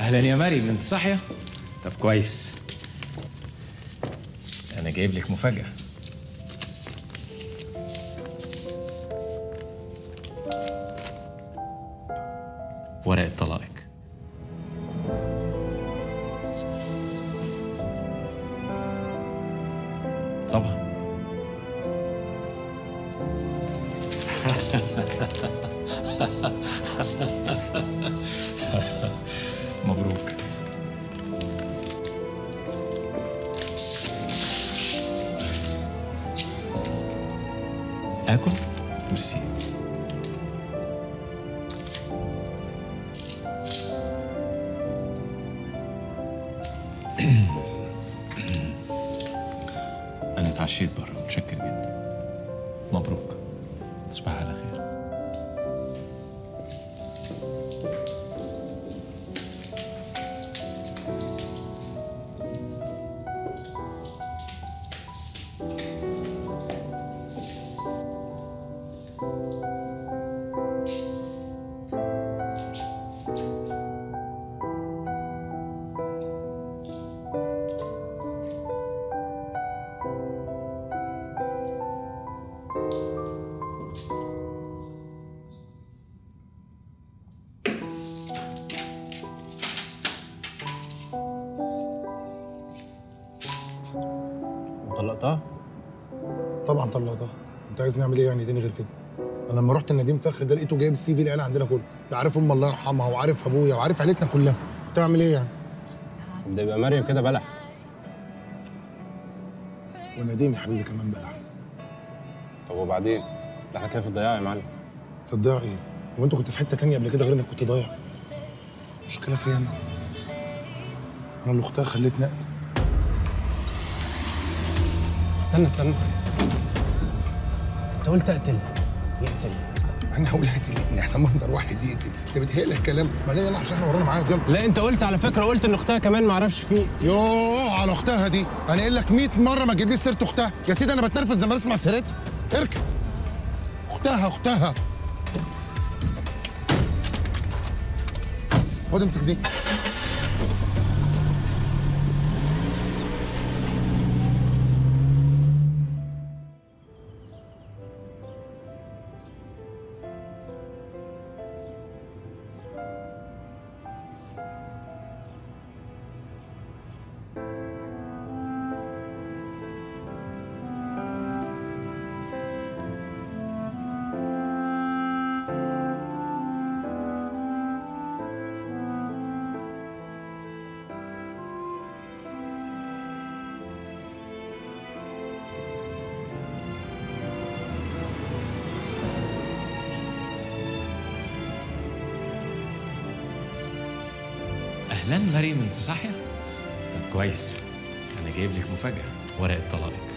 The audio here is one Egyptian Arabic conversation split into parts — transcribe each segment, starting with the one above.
اهلا يا مريم انت صاحيه طب كويس انا جايب لك مفاجاه ورقه طلاقك طبعا مبروك اكل ميرسي انا اتعشيت بره متشكر جدا مبروك تصبح على خير وطلقتها؟ طبعا طلقتها انت عايز نعمل ايه يعني تاني غير كده انا لما رحت النديم فخر ده لقيته جايب السي في العيله عندنا كله ده عارف ام الله يرحمها وعارف ابويا وعارف عيلتنا كلها تعمل ايه يعني طب ده يبقى مريم كده بلح ونديم يا حبيبي كمان بلع طب وبعدين؟ ده احنا كده في الضياع يا معلم في الضياع ايه هو انت كنت في حته تانية قبل كده غير انك كنت ضايع المشكله فيا انا انا اللي اختها خليت نقد استنى استنى انت قلت اقتل يقتل انا هقول هتقتلني احنا منظر واحد يقتل انت بتهيأ الكلام بعدين انا عشان احنا ورانا معاد يلا لا انت قلت على فكره قلت ان اختها كمان ما اعرفش فيه يوه على اختها دي انا قايل لك 100 مره ما تجيبليش سيره اختها يا سيدي انا بتنرفز لما بسمع سيرتها اركب اختها اختها خد امسك دي اهلا مريم انت صاحيه طب كويس انا جايب لك مفاجاه ورقه طلاقك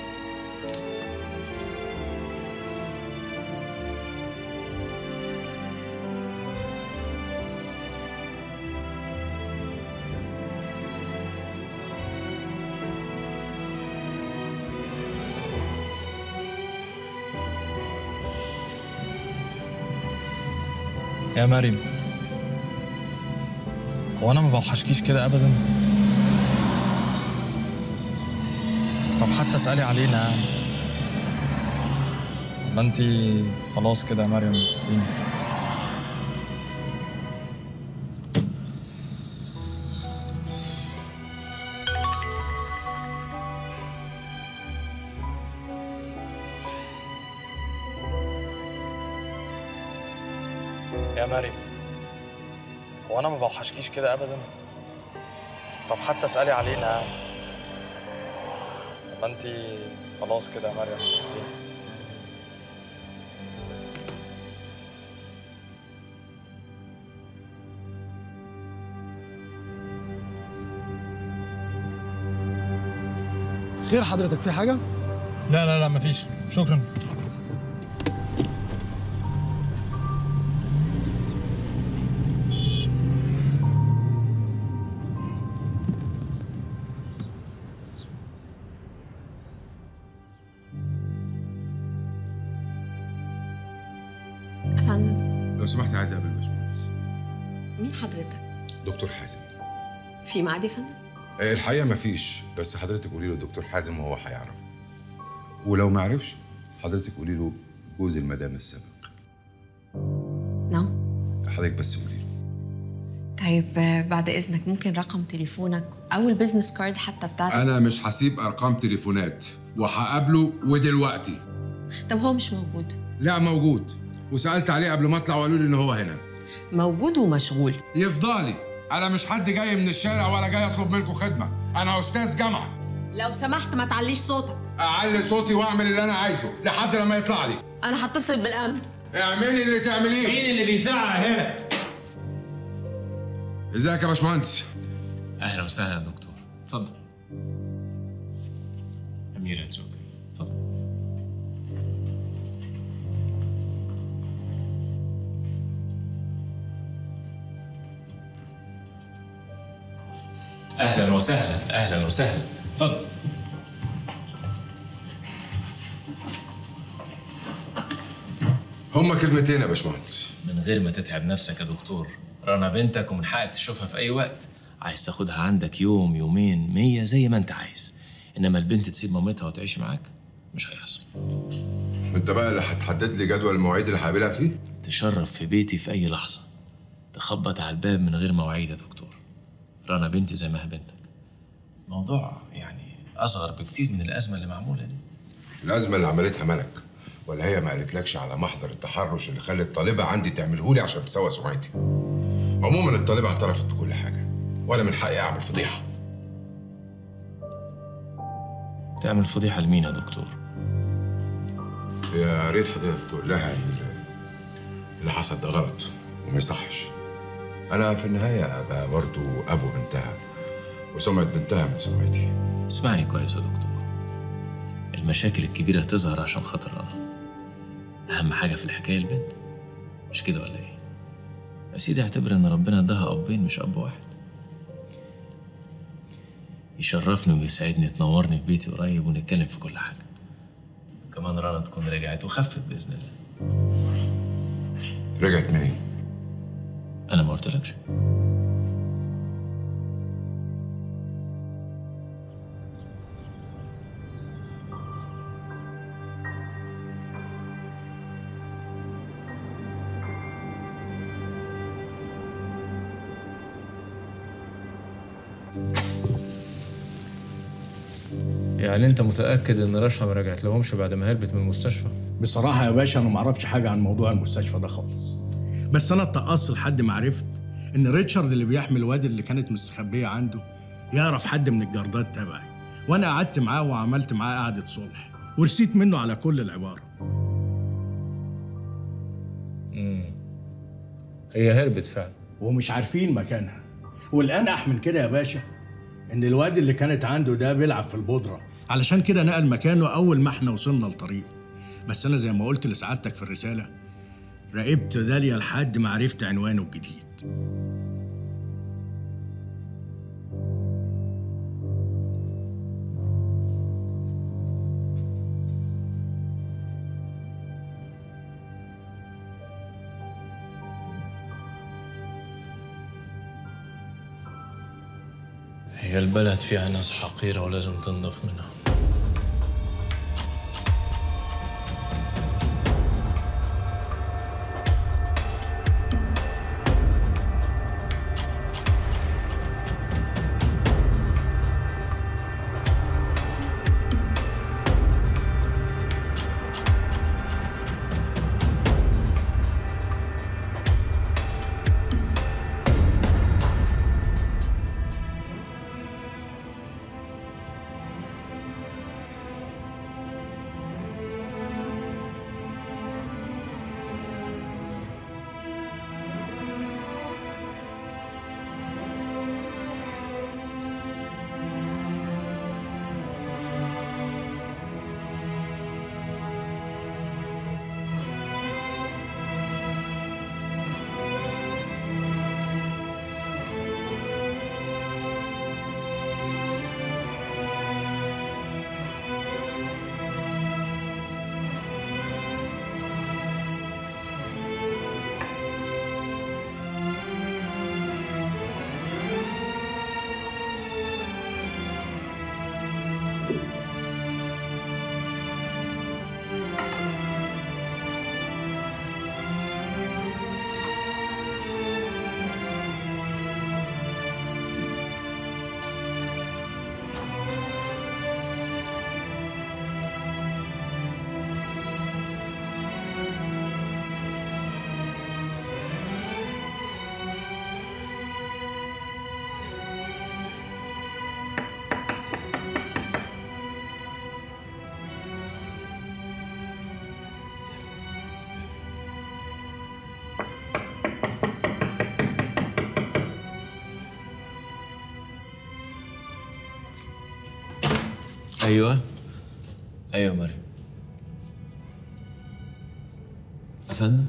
يا مريم هو انا ما بوحشكيش كده ابدا طب حتى اسالي علينا يعني ما انت خلاص كده يا مريم نسيتيني يا مريم هو انا ما بوحشكيش كده ابدا طب حتى اسالي علينا يعني ما انت خلاص كده يا مريم نسيتيني خير حضرتك في حاجه لا لا لا مفيش شكرا افندم لو سمحت عايز اقابل الباشمهندس مين حضرتك دكتور حازم في ميعاد يا فندم آه، الحقيقه مفيش بس حضرتك قولي له دكتور حازم وهو هيعرف ولو ما عرفش حضرتك قولي له جوز المدام السابق نعم حضرتك بس قولي له طيب آه، بعد اذنك ممكن رقم تليفونك او البيزنس كارد حتى بتاعتك انا مش هسيب ارقام تليفونات وهقابله ودلوقتي طب هو مش موجود لا موجود وسالت عليه قبل ما اطلع وقالوا لي ان هو هنا موجود ومشغول يفضلي انا مش حد جاي من الشارع ولا جاي اطلب منكم خدمه انا استاذ جامعه لو سمحت ما تعليش صوتك اعلي صوتي واعمل اللي انا عايزه لحد لما يطلع لي انا هتصل بالامن اعملي اللي تعمليه مين اللي بيزعق هنا؟ ازيك يا باشمهندس اهلا وسهلا يا دكتور اتفضل اميره اتس اوكي اتفضل اهلا وسهلا اهلا وسهلا اتفضل هما كلمتين يا باشمهندس من غير ما تتعب نفسك يا دكتور رنا بنتك ومن حقك تشوفها في اي وقت عايز تاخدها عندك يوم يومين مية زي ما انت عايز انما البنت تسيب مامتها وتعيش معاك مش هيحصل انت بقى اللي هتحدد لي جدول المواعيد اللي هقابلها فيه تشرف في بيتي في اي لحظه تخبط على الباب من غير مواعيد يا دكتور رنا بنتي زي ما هي بنتك موضوع يعني اصغر بكتير من الازمه اللي معموله دي الازمه اللي عملتها ملك ولا هي ما قالتلكش على محضر التحرش اللي خلت الطالبه عندي تعمله لي عشان تسوى سمعتي عموما الطالبه اعترفت بكل حاجه ولا من حقي اعمل فضيحه تعمل فضيحه لمين يا دكتور يا ريت حضرتك تقول لها ان ال- اللي حصل ده غلط وما يصحش انا في النهايه ابقى برضو ابو بنتها وسمعه بنتها من سمعتي اسمعني كويس يا دكتور المشاكل الكبيره تظهر عشان خاطر رنا اهم حاجه في الحكايه البنت مش كده ولا ايه يا سيدي اعتبر ان ربنا اداها ابين مش اب واحد يشرفني ويسعدني تنورني في بيتي قريب ونتكلم في كل حاجه كمان رنا تكون رجعت وخفت باذن الله رجعت منين انا ما قلتلكش يعني انت متاكد ان رشا ما رجعت لهمش بعد ما هربت من المستشفى بصراحة يا باشا أنا معرفش حاجة عن موضوع المستشفى ده خالص بس أنا اتقصت لحد ما عرفت إن ريتشارد اللي بيحمي الواد اللي كانت مستخبية عنده يعرف حد من الجردات تبعي وأنا قعدت معاه وعملت معاه قعدة صلح ورسيت منه على كل العبارة هي هربت فعلا ومش عارفين مكانها والأنقح من كده يا باشا إن الواد اللي كانت عنده ده بيلعب في البودرة علشان كده نقل مكانه أول ما إحنا وصلنا لطريقه بس أنا زي ما قلت لسعادتك في الرسالة راقبت داليا لحد ما عرفت عنوانه الجديد هي البلد فيها ناس حقيرة ولازم تنضف منها ايوه ايوه مريم افندم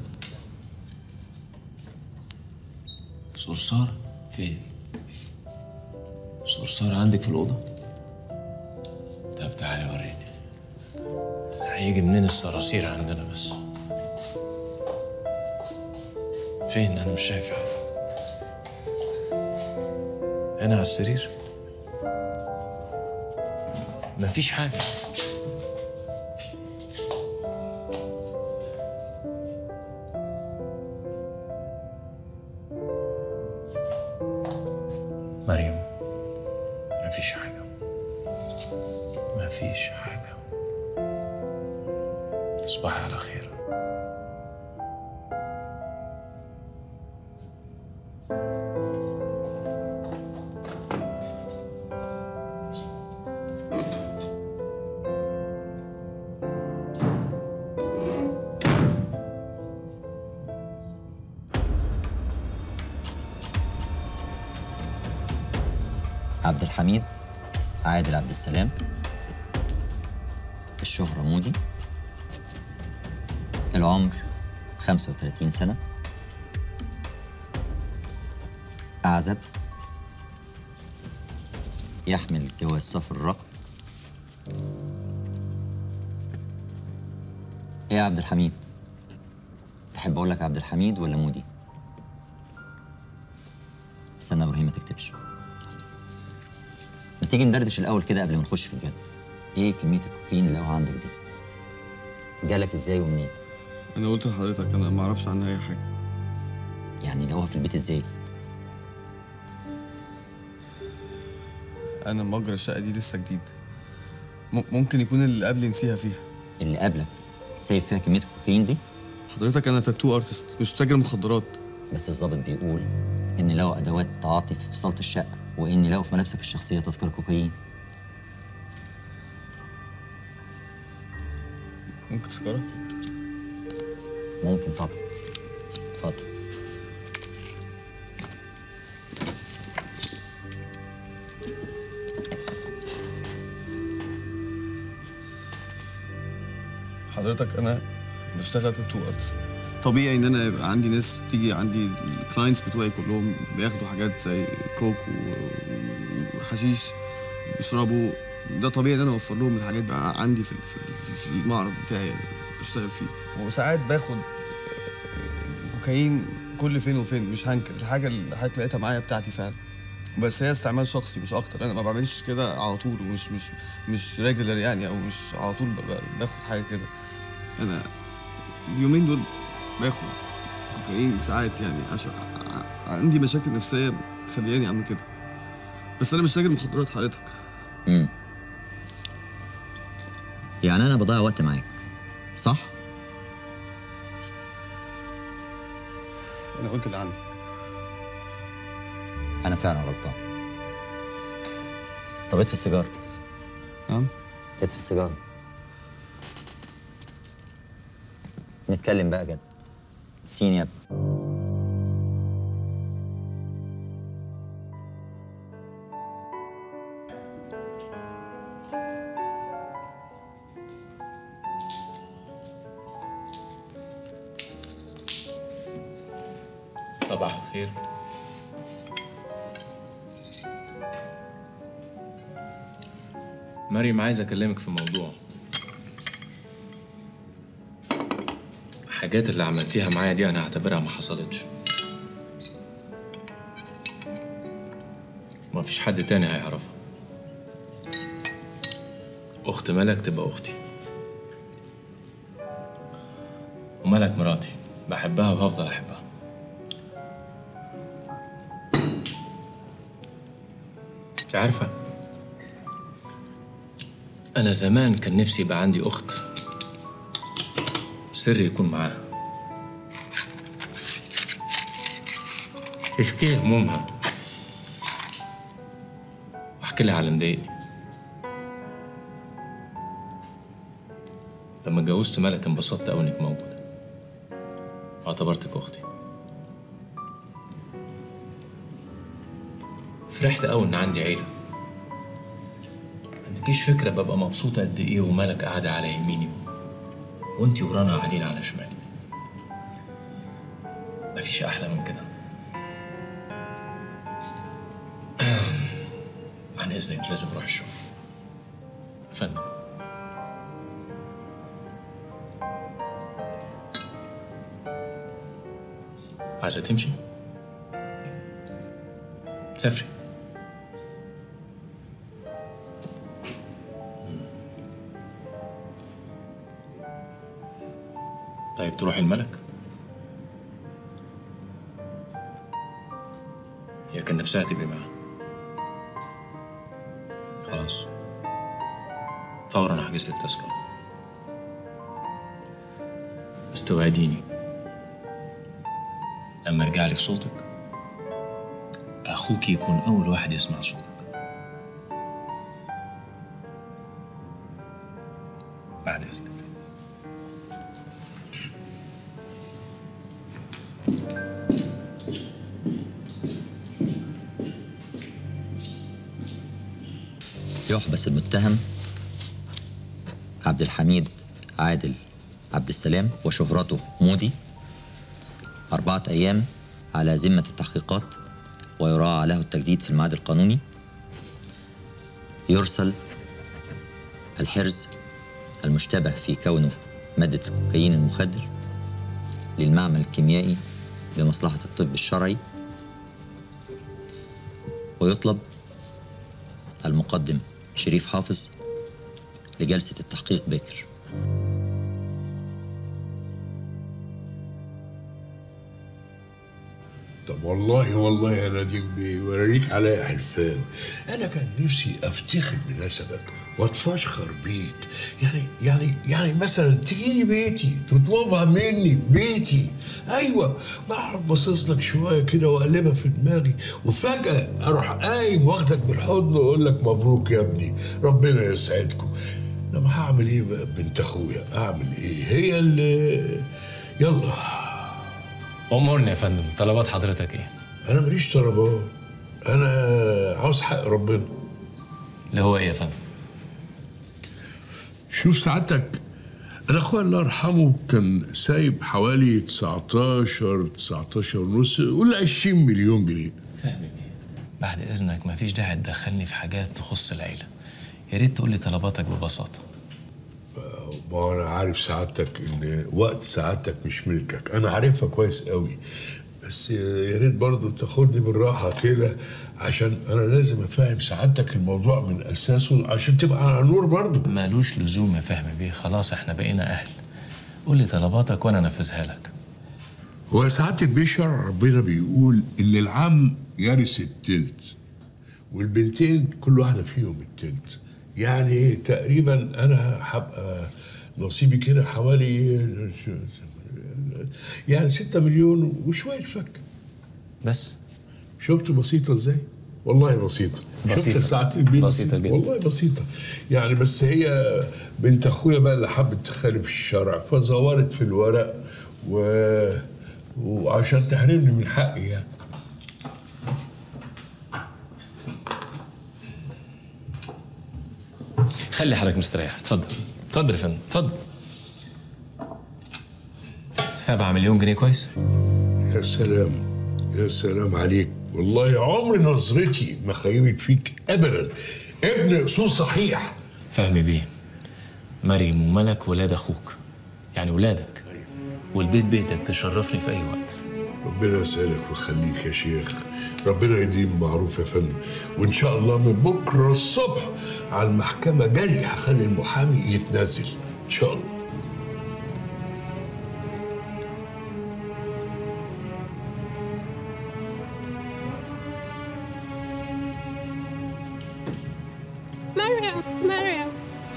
صرصار فين صرصار عندك في الاوضه طب تعالي وريني هيجي منين الصراصير عندنا بس فين انا مش شايف حاجه هنا على السرير مفيش حاجه مريم مفيش حاجه مفيش حاجه تصبحي على خير عبد الحميد عادل عبد السلام الشهرة مودي العمر 35 سنة أعزب يحمل جواز سفر الرقم إيه يا عبد الحميد تحب أقول لك عبد الحميد ولا مودي؟ استنى يا إبراهيم ما تكتبش ما تيجي ندردش الاول كده قبل ما نخش في الجد ايه كميه الكوكايين اللي هو عندك دي جالك ازاي ومنين انا قلت لحضرتك انا ما اعرفش عنها اي حاجه يعني لقوها في البيت ازاي انا مأجر الشقه دي لسه جديد م- ممكن يكون اللي قبلي نسيها فيها اللي قبلك سايب فيها كميه الكوكايين دي حضرتك انا تاتو ارتست مش تاجر مخدرات بس الضابط بيقول ان لقوا ادوات تعاطي في فصاله الشقه وان لقوا في ملابسك الشخصيه تذكره كوكايين ممكن سيجاره ممكن طبعا اتفضل حضرتك انا بشتغل تاتو ارتست طبيعي ان انا يبقى عندي ناس بتيجي عندي الكلاينتس بتوعي كلهم بياخدوا حاجات زي كوك و- وحشيش بيشربوا ده طبيعي ان انا اوفر لهم الحاجات بقى عندي في في- في المعرض بتاعي بشتغل فيه وساعات باخد كوكايين كل فين وفين مش هنكر الحاجه اللي حضرتك لقيتها معايا بتاعتي فعلا بس هي استعمال شخصي مش اكتر انا ما بعملش كده على طول ومش مش مش ريجولر يعني او مش على طول ب- ب- باخد حاجه كده انا اليومين دول باخد كوكايين ساعات يعني عشان ع- عندي مشاكل نفسيه خلياني اعمل كده بس انا مش تاجر مخدرات حضرتك امم يعني انا بضيع وقت معاك صح انا قلت اللي عندي انا فعلا غلطان طب اطفي السيجاره نعم اطفي السيجاره نتكلم بقى جد سين يا ابني صباح الخير مريم عايز اكلمك في موضوع الحاجات اللي عملتيها معايا دي انا هعتبرها ما حصلتش ما فيش حد تاني هيعرفها اخت ملك تبقى اختي وملك مراتي بحبها وهفضل احبها انت عارفة أنا زمان كان نفسي يبقى عندي أخت سر يكون معاها تشكي همومها واحكي لها على اللي مضايقني لما اتجوزت ملك انبسطت أوي إنك موجودة واعتبرتك أختي فرحت أوي إن عندي عيلة عندي عندكيش فكرة ببقى مبسوطة قد إيه ومالك قاعدة على يميني وأنتي ورانا قاعدين على شمالي مفيش أحلى من كده عن إذنك لازم أروح الشغل يا فندم عايزة تمشي؟ سافري طيب تروحي الملك؟ هي كان نفسها تبقي معاه خلاص فورا احجز لك تذكرة بس توعديني لما ارجع لك صوتك اخوك يكون اول واحد يسمع صوتك بعد اذنك يحبس المتهم عبد الحميد عادل عبد السلام وشهرته مودي أربعة أيام على ذمة التحقيقات ويراعى له التجديد في الميعاد القانوني يرسل الحرز المشتبه في كونه مادة الكوكايين المخدر للمعمل الكيميائي بمصلحة الطب الشرعي ويطلب المقدم شريف حافظ لجلسة التحقيق بكر طب والله والله يا نديم بيه وريك عليا حلفان انا كان نفسي افتخر بنسبك واتفشخر بيك يعني يعني يعني مثلا تجيني بيتي تطلبها مني بيتي ايوه بقعد باصص لك شويه كده واقلبها في دماغي وفجاه اروح قايم واخدك بالحضن واقول لك مبروك يا ابني ربنا يسعدكم لما هعمل ايه بقى بنت اخويا اعمل ايه هي اللي يلا أمورني يا فندم طلبات حضرتك إيه؟ انا ماليش طلبات انا عاوز حق ربنا اللي هو إيه يا فندم؟ شوف سعادتك انا اخويا الله يرحمه كان سايب حوالي 19 19 ونص قول 20 مليون جنيه فهمي بيه بعد إذنك مفيش داعي تدخلني في حاجات تخص العيلة يا ريت تقول لي طلباتك ببساطة ما انا عارف سعادتك ان وقت سعادتك مش ملكك انا عارفها كويس قوي بس يا ريت برضه تاخدني بالراحه كده عشان انا لازم افهم سعادتك الموضوع من اساسه عشان تبقى على نور برضه مالوش لزوم يا فهمي بيه خلاص احنا بقينا أهل قول لي طلباتك وأنا أنفذها لك هو ساعات البشر ربنا بيقول ان العم يرث التلت والبنتين كل واحده فيهم التلت يعني تقريبا انا هبقى نصيبي كده حوالي يعني ستة مليون وشوية فك بس شفت بسيطة ازاي؟ والله بسيطة بسيطة. شفت ساعة البيت بسيطة جدا. والله بسيطة يعني بس هي بنت اخويا بقى اللي حبت تخالف الشرع فزورت في الورق و... وعشان تحرمني من حقي يعني خلي حضرتك مستريح اتفضل اتفضل يا فندم اتفضل سبعة مليون جنيه كويس يا سلام يا سلام عليك والله عمري نظرتي ما خيبت فيك ابدا ابن اصول صحيح فهمي بيه مريم وملك ولاد اخوك يعني ولادك والبيت بيتك تشرفني في اي وقت ربنا يسعدك ويخليك يا شيخ ربنا يديم معروف يا فندم وان شاء الله من بكره الصبح على المحكمه جري هخلي المحامي يتنازل ان شاء الله Mariam, Mariam.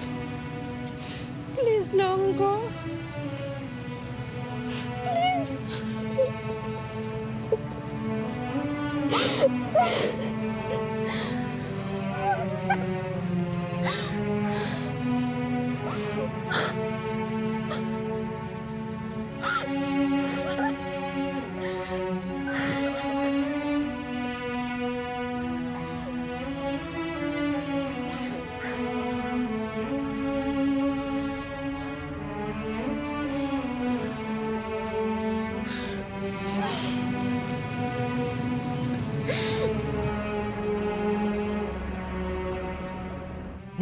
Please don't go. Please.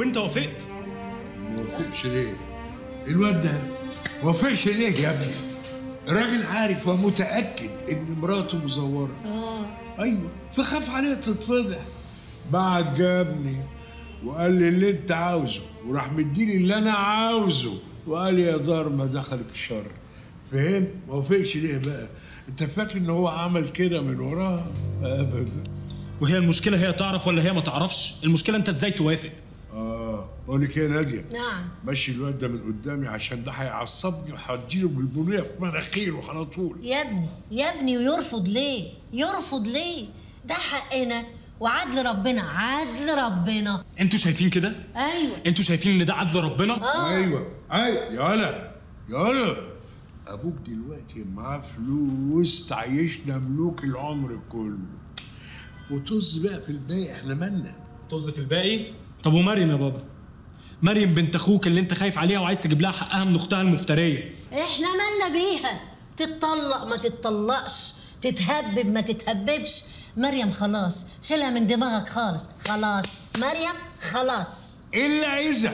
وانت وافقت ما وافقش ليه؟ الواد ده ما وافقش ليه يا ابني؟ الراجل عارف ومتأكد إن مراته مزورة اه أيوه فخاف عليها تتفضح بعد جابني وقال لي اللي أنت عاوزه وراح مديني اللي أنا عاوزه وقال لي يا دار ما دخلك الشر فهمت؟ ما وافقش ليه بقى؟ أنت فاكر إن هو عمل كده من وراها؟ أبدا وهي المشكله هي تعرف ولا هي ما تعرفش المشكله انت ازاي توافق آه بقول لك إيه يا نادية؟ نعم مشي الواد ده من قدامي عشان ده هيعصبني وهديله بالبنيه في مناخيره على طول يا ابني يا ابني ويرفض ليه يرفض ليه ده حقنا وعدل ربنا عدل ربنا انتوا شايفين كده ايوه انتوا شايفين ان ده عدل ربنا اه ايوه ايوه يالا يالا ابوك دلوقتي معاه فلوس تعيشنا ملوك العمر كله وطز بقى في الباقي احنا مالنا طز في الباقي طب ومريم يا بابا مريم بنت اخوك اللي انت خايف عليها وعايز تجيب لها حقها من اختها المفتريه احنا مالنا بيها تتطلق ما تتطلقش تتهبب ما تتهببش مريم خلاص شيلها من دماغك خالص خلاص مريم خلاص الا اذا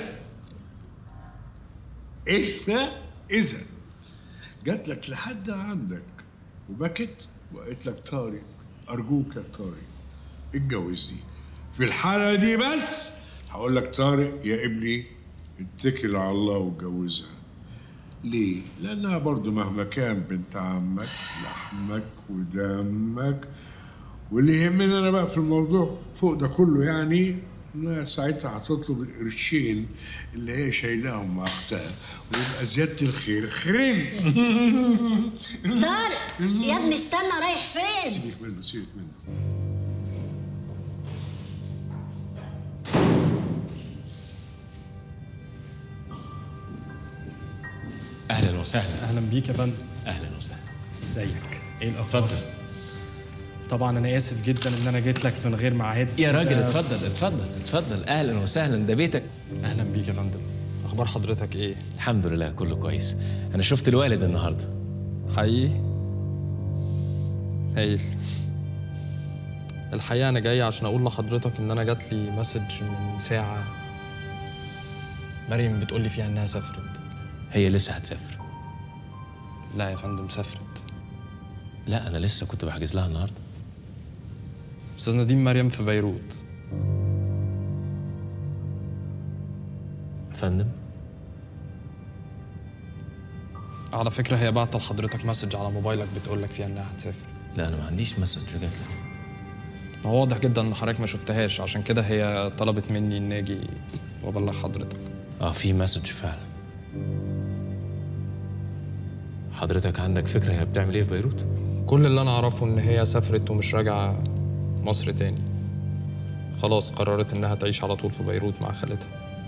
الا اذا جات لك لحد عندك وبكت وقالت لك طارق ارجوك يا طارق اتجوزني في الحاله دي بس هقول لك طارق يا ابني اتكل على الله واتجوزها ليه؟ لأنها برضو مهما كان بنت عمك لحمك ودمك واللي يهمني أنا بقى في الموضوع فوق ده كله يعني إنها ساعتها هتطلب القرشين اللي هي شايلاهم مع أختها ويبقى زيادة الخير خيرين طارق يا ابني استنى رايح فين سيبك منه سيبك منه اهلا وسهلا اهلا بيك يا فندم اهلا وسهلا ازيك ايه الاخبار اتفضل طبعا انا اسف جدا ان انا جيت لك من غير ميعاد يا راجل كده. اتفضل اتفضل اتفضل اهلا وسهلا ده بيتك اهلا بيك يا فندم اخبار حضرتك ايه الحمد لله كله كويس انا شفت الوالد النهارده حقيقي هايل الحقيقه انا جاي عشان اقول لحضرتك ان انا جات لي مسج من ساعه مريم بتقول لي فيها انها سافرت هي لسه هتسافر لا يا فندم سافرت لا انا لسه كنت بحجز لها النهارده استاذ نديم مريم في بيروت يا فندم على فكره هي بعت لحضرتك مسج على موبايلك بتقول لك فيها انها هتسافر لا انا ما عنديش مسج جات لي هو واضح جدا ان حضرتك ما شفتهاش عشان كده هي طلبت مني ان اجي وابلغ حضرتك اه في مسج فعلا حضرتك عندك فكره هي بتعمل ايه في بيروت كل اللي انا اعرفه ان هي سافرت ومش راجعه مصر تاني خلاص قررت انها تعيش على طول في بيروت مع خالتها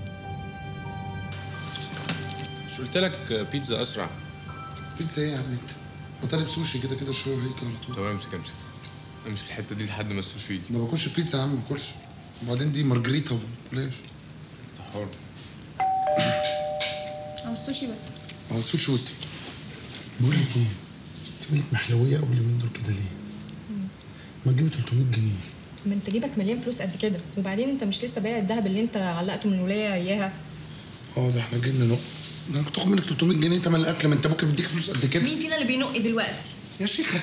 مش قلت لك بيتزا اسرع بيتزا ايه يا عم انت؟ ما طالب سوشي كده كده شويه هيك على طول طب امسك امسك امسك الحته دي لحد ما السوشي يجي ما باكلش بيتزا يا عم ما باكلش وبعدين دي مارجريتا بلاش حر او السوشي بس اه السوشي وسط بقول لك ايه انت مالك محلويه قوي اليومين دول كده ليه؟ ما تجيبي 300 جنيه ما انت جيبك مليان فلوس قد كده وبعدين انت مش لسه بايع الذهب اللي انت علقته من الولايه اياها اه ده احنا جبنا نق ده انا كنت اخد منك 300 جنيه تمن الاكل ما انت ابوك بيديك فلوس قد كده مين فينا اللي بينق دلوقتي يا شيخه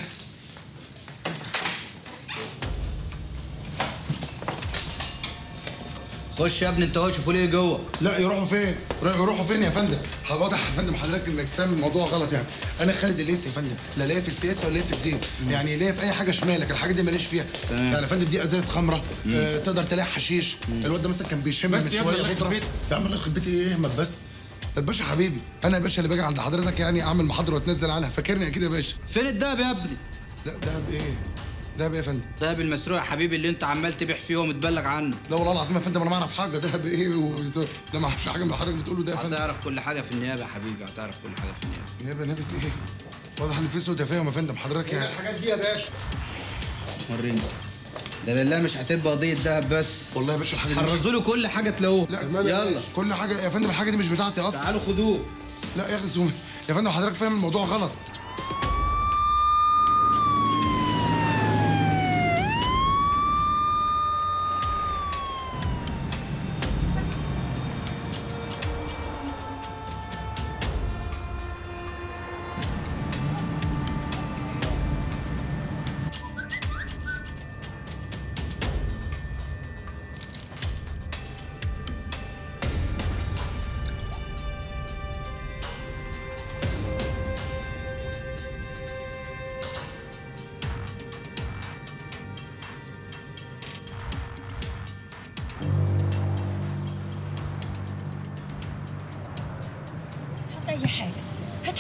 خش يا ابني انت هو شوفوا ليه جوه لا يروحوا فين؟ يروحوا فين يا فندم؟ واضح يا فندم حضرتك انك فاهم الموضوع غلط يعني انا خالد الليثي يا فندم لا ليا في السياسه ولا ليا في الدين يعني ليا في اي حاجه شمالك الحاجات دي ماليش فيها تمام. يعني يا فندم دي ازاز خمره آه تقدر تلاقي حشيش الواد ده مثلا كان بيشم بس من يا ابني شويه الله يخرب بودره بيتك. لا الله يخرب بيتي ايه اهمل بس الباشا حبيبي انا يا باشا اللي باجي عند حضرتك يعني اعمل محاضره واتنزل عنها فاكرني اكيد يا باشا فين الدهب يا ابني لا دهب ايه؟ دهب ايه يا فندم؟ الدهب المسروق يا حبيبي اللي انت عمال تبيع فيه ومتبلغ عنه لا والله العظيم يا فندم انا ما اعرف حاجه دهب ايه و... لا ما اعرفش حاجه من اللي حضرتك بتقوله ده يا فندم هتعرف كل حاجه في النيابه يا حبيبي هتعرف كل حاجه في النيابه نيابه نيابه ايه؟ واضح ان في سوء تفاهم يا فندم حضرتك يعني الحاجات دي يا باشا وريني ده بالله مش هتبقى قضيه دهب بس والله يا باشا الحاجه دي حرزوا له كل حاجه تلاقوه لا يلا كل حاجه يا فندم الحاجه دي مش بتاعتي اصلا تعالوا خدوه لا يا اخي يا فندم حضرتك فاهم الموضوع غلط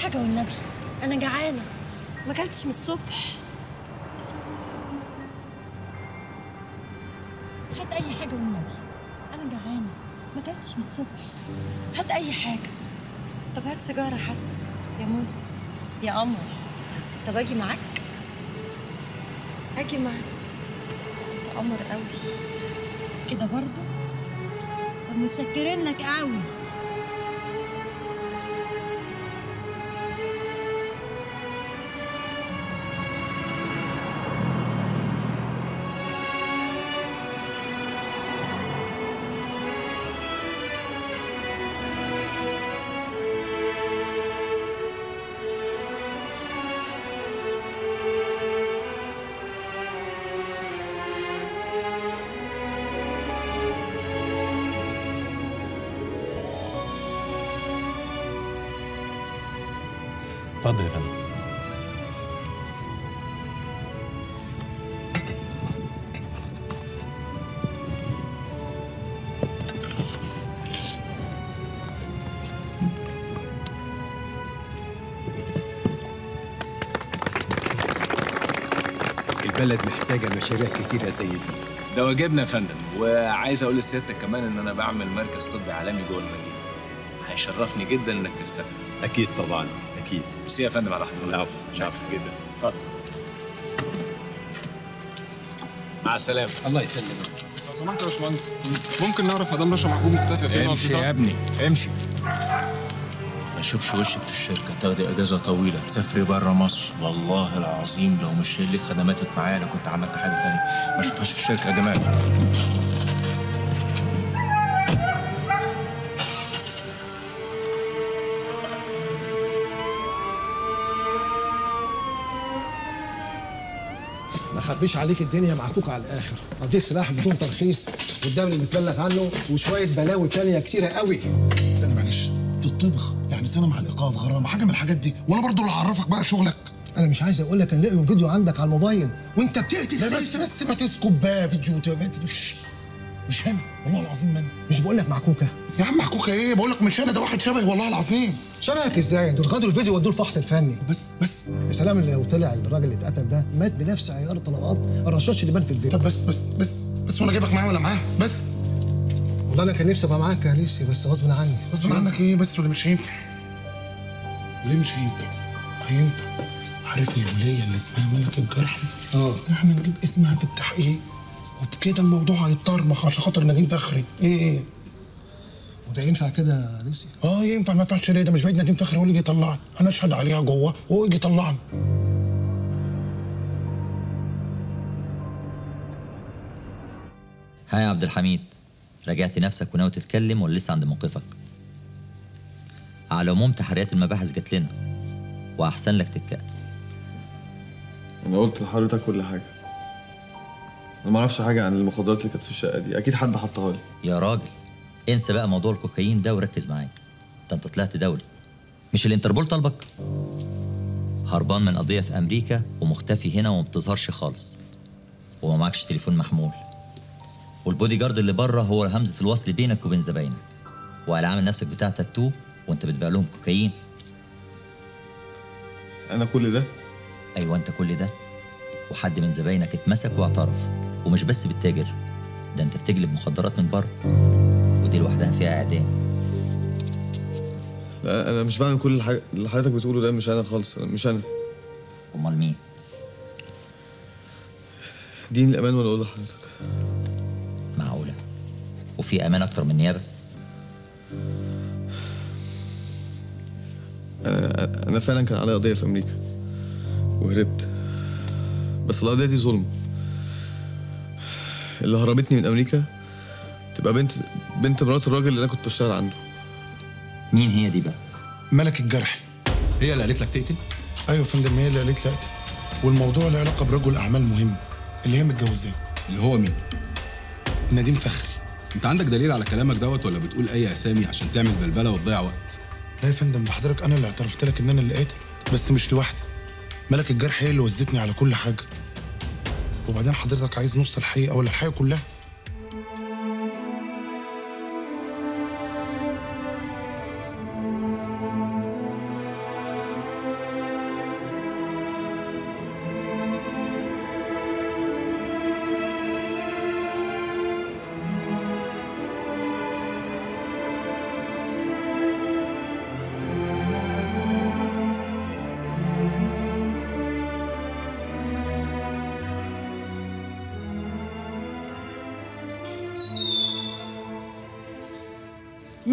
حاجه والنبي انا جعانه ما اكلتش من الصبح هات اي حاجه والنبي انا جعانه ما اكلتش من الصبح هات اي حاجه طب هات سيجاره حتى يا موز يا قمر طب اجي معاك اجي معاك انت قمر قوي كده برضه طب متشكرين لك قوي اتفضل يا فندم البلد محتاجة مشاريع كتيرة زي دي ده واجبنا يا فندم وعايز اقول لسيادتك كمان ان انا بعمل مركز طبي عالمي جوه المدينه هيشرفني جدا انك تفتتح أكيد طبعا أكيد ميرسي يا فندم على حضورك العفو شرف جدا اتفضل مع السلامه الله يسلمك لو سمحت يا باشمهندس ممكن نعرف مدام رشا محبوب مختفيه فين امشي يا ابني امشي ما اشوفش وشك في الشركه تاخدي اجازه طويله تسافري بره مصر والله العظيم لو مش شايل لك خدماتك معايا انا كنت عملت حاجه تانية ما اشوفهاش في الشركه يا جمال ما اخبيش عليك الدنيا معكوكه على الاخر قضيه سلاح بدون ترخيص والدم اللي متبلغ عنه وشويه بلاوي تانية كتيره قوي لا معلش تطبخ يعني سنه مع الايقاف غرامه حاجه من الحاجات دي وانا برضو اللي هعرفك بقى شغلك انا مش عايز اقول لك ان لقيوا فيديو عندك على الموبايل وانت بتقتل لا بس بس ما تسكب بقى فيديو وتبقى- مش مش انا والله العظيم ما انا مش بقول لك معكوكه يا عم محكوكه ايه بقول لك مش انا ده واحد شبهي والله العظيم شبهك ازاي دول خدوا الفيديو ودوه الفحص الفني بس بس يا سلام اللي لو طلع الراجل اللي اتقتل ده مات بنفس عيار طلقات الرشاش اللي بان في الفيديو طب بس بس بس بس وانا جايبك معايا ولا معاه بس والله انا كان نفسي ابقى معاك يا ليسي بس غصب عني غصب عنك ايه بس ولا مش هينفع ليه مش هينفع هينفع عارف الولية اللي اسمها ملك الجرحي اه احنا نجيب اسمها في التحقيق وبكده الموضوع هيتطرمخ عشان خاطر نديم فخري ايه ايه وده ينفع كده يا ليسي اه ينفع ما ينفعش ليه ده مش بعيد نديم فخري هو اللي يجي يطلعني انا اشهد عليها جوه وهو يجي يطلعني ها يا عبد الحميد راجعت نفسك وناوي تتكلم ولا لسه عند موقفك على العموم تحريات المباحث جات لنا واحسن لك تتكلم انا قلت لحضرتك كل حاجه انا ما اعرفش حاجه عن المخدرات اللي كانت في الشقه دي اكيد حد حطها لي يا راجل انسى بقى موضوع الكوكايين ده وركز معايا ده انت طلعت دولي مش الانتربول طالبك هربان من قضية في أمريكا ومختفي هنا وما بتظهرش خالص وما معكش تليفون محمول والبودي جارد اللي بره هو همزة الوصل بينك وبين زباينك وقال عامل نفسك بتاع تاتو وانت بتبيع لهم كوكايين انا كل ده ايوه انت كل ده وحد من زباينك اتمسك واعترف ومش بس بالتاجر ده انت بتجلب مخدرات من بره ودي لوحدها فيها اعدام لا انا مش بعمل كل الحاجة اللي حضرتك بتقوله ده مش انا خالص أنا مش انا امال مين دين الامان ولا اقول لحضرتك معقولة وفي امان اكتر من النيابة انا انا فعلا كان عليا قضيه في امريكا وهربت بس القضيه دي ظلم اللي هربتني من امريكا تبقى بنت بنت مرات الراجل اللي انا كنت بشتغل عنده مين هي دي بقى ملك الجرحي هي اللي قالت لك تقتل؟ ايوه يا فندم هي اللي قالت لي اقتل والموضوع له علاقه برجل اعمال مهم اللي هي متجوزاه اللي هو مين؟ نديم فخري انت عندك دليل على كلامك دوت ولا بتقول اي اسامي عشان تعمل بلبله وتضيع وقت؟ لا يا فندم ده حضرتك انا اللي اعترفت لك ان انا اللي قاتل بس مش لوحدي ملك الجرح هي اللي وزتني على كل حاجه وبعدين حضرتك عايز نص الحقيقه ولا الحقيقه كلها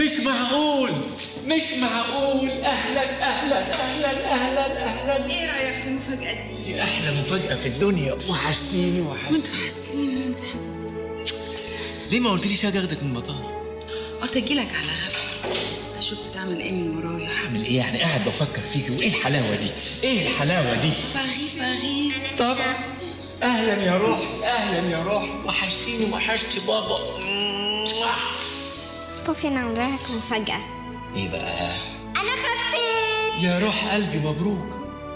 مش معقول مش معقول اهلا اهلا اهلا اهلا اهلا ايه رايك في المفاجاه دي دي احلى مفاجاه في الدنيا وحشتيني وحشتيني وانت وحشتني موت ليه ما قلتليش اجي اخدك من المطار قلت اجيلك على غفله اشوف بتعمل ايه من ورايا اعمل ايه يعني قاعد بفكر فيكي وايه الحلاوه دي ايه الحلاوه دي بغيب بغيب طبعا اهلا يا روح اهلا يا روح وحشتيني وحشتي بابا بابي انا عامله لك مفاجأة ايه بقى انا خفيت يا روح قلبي مبروك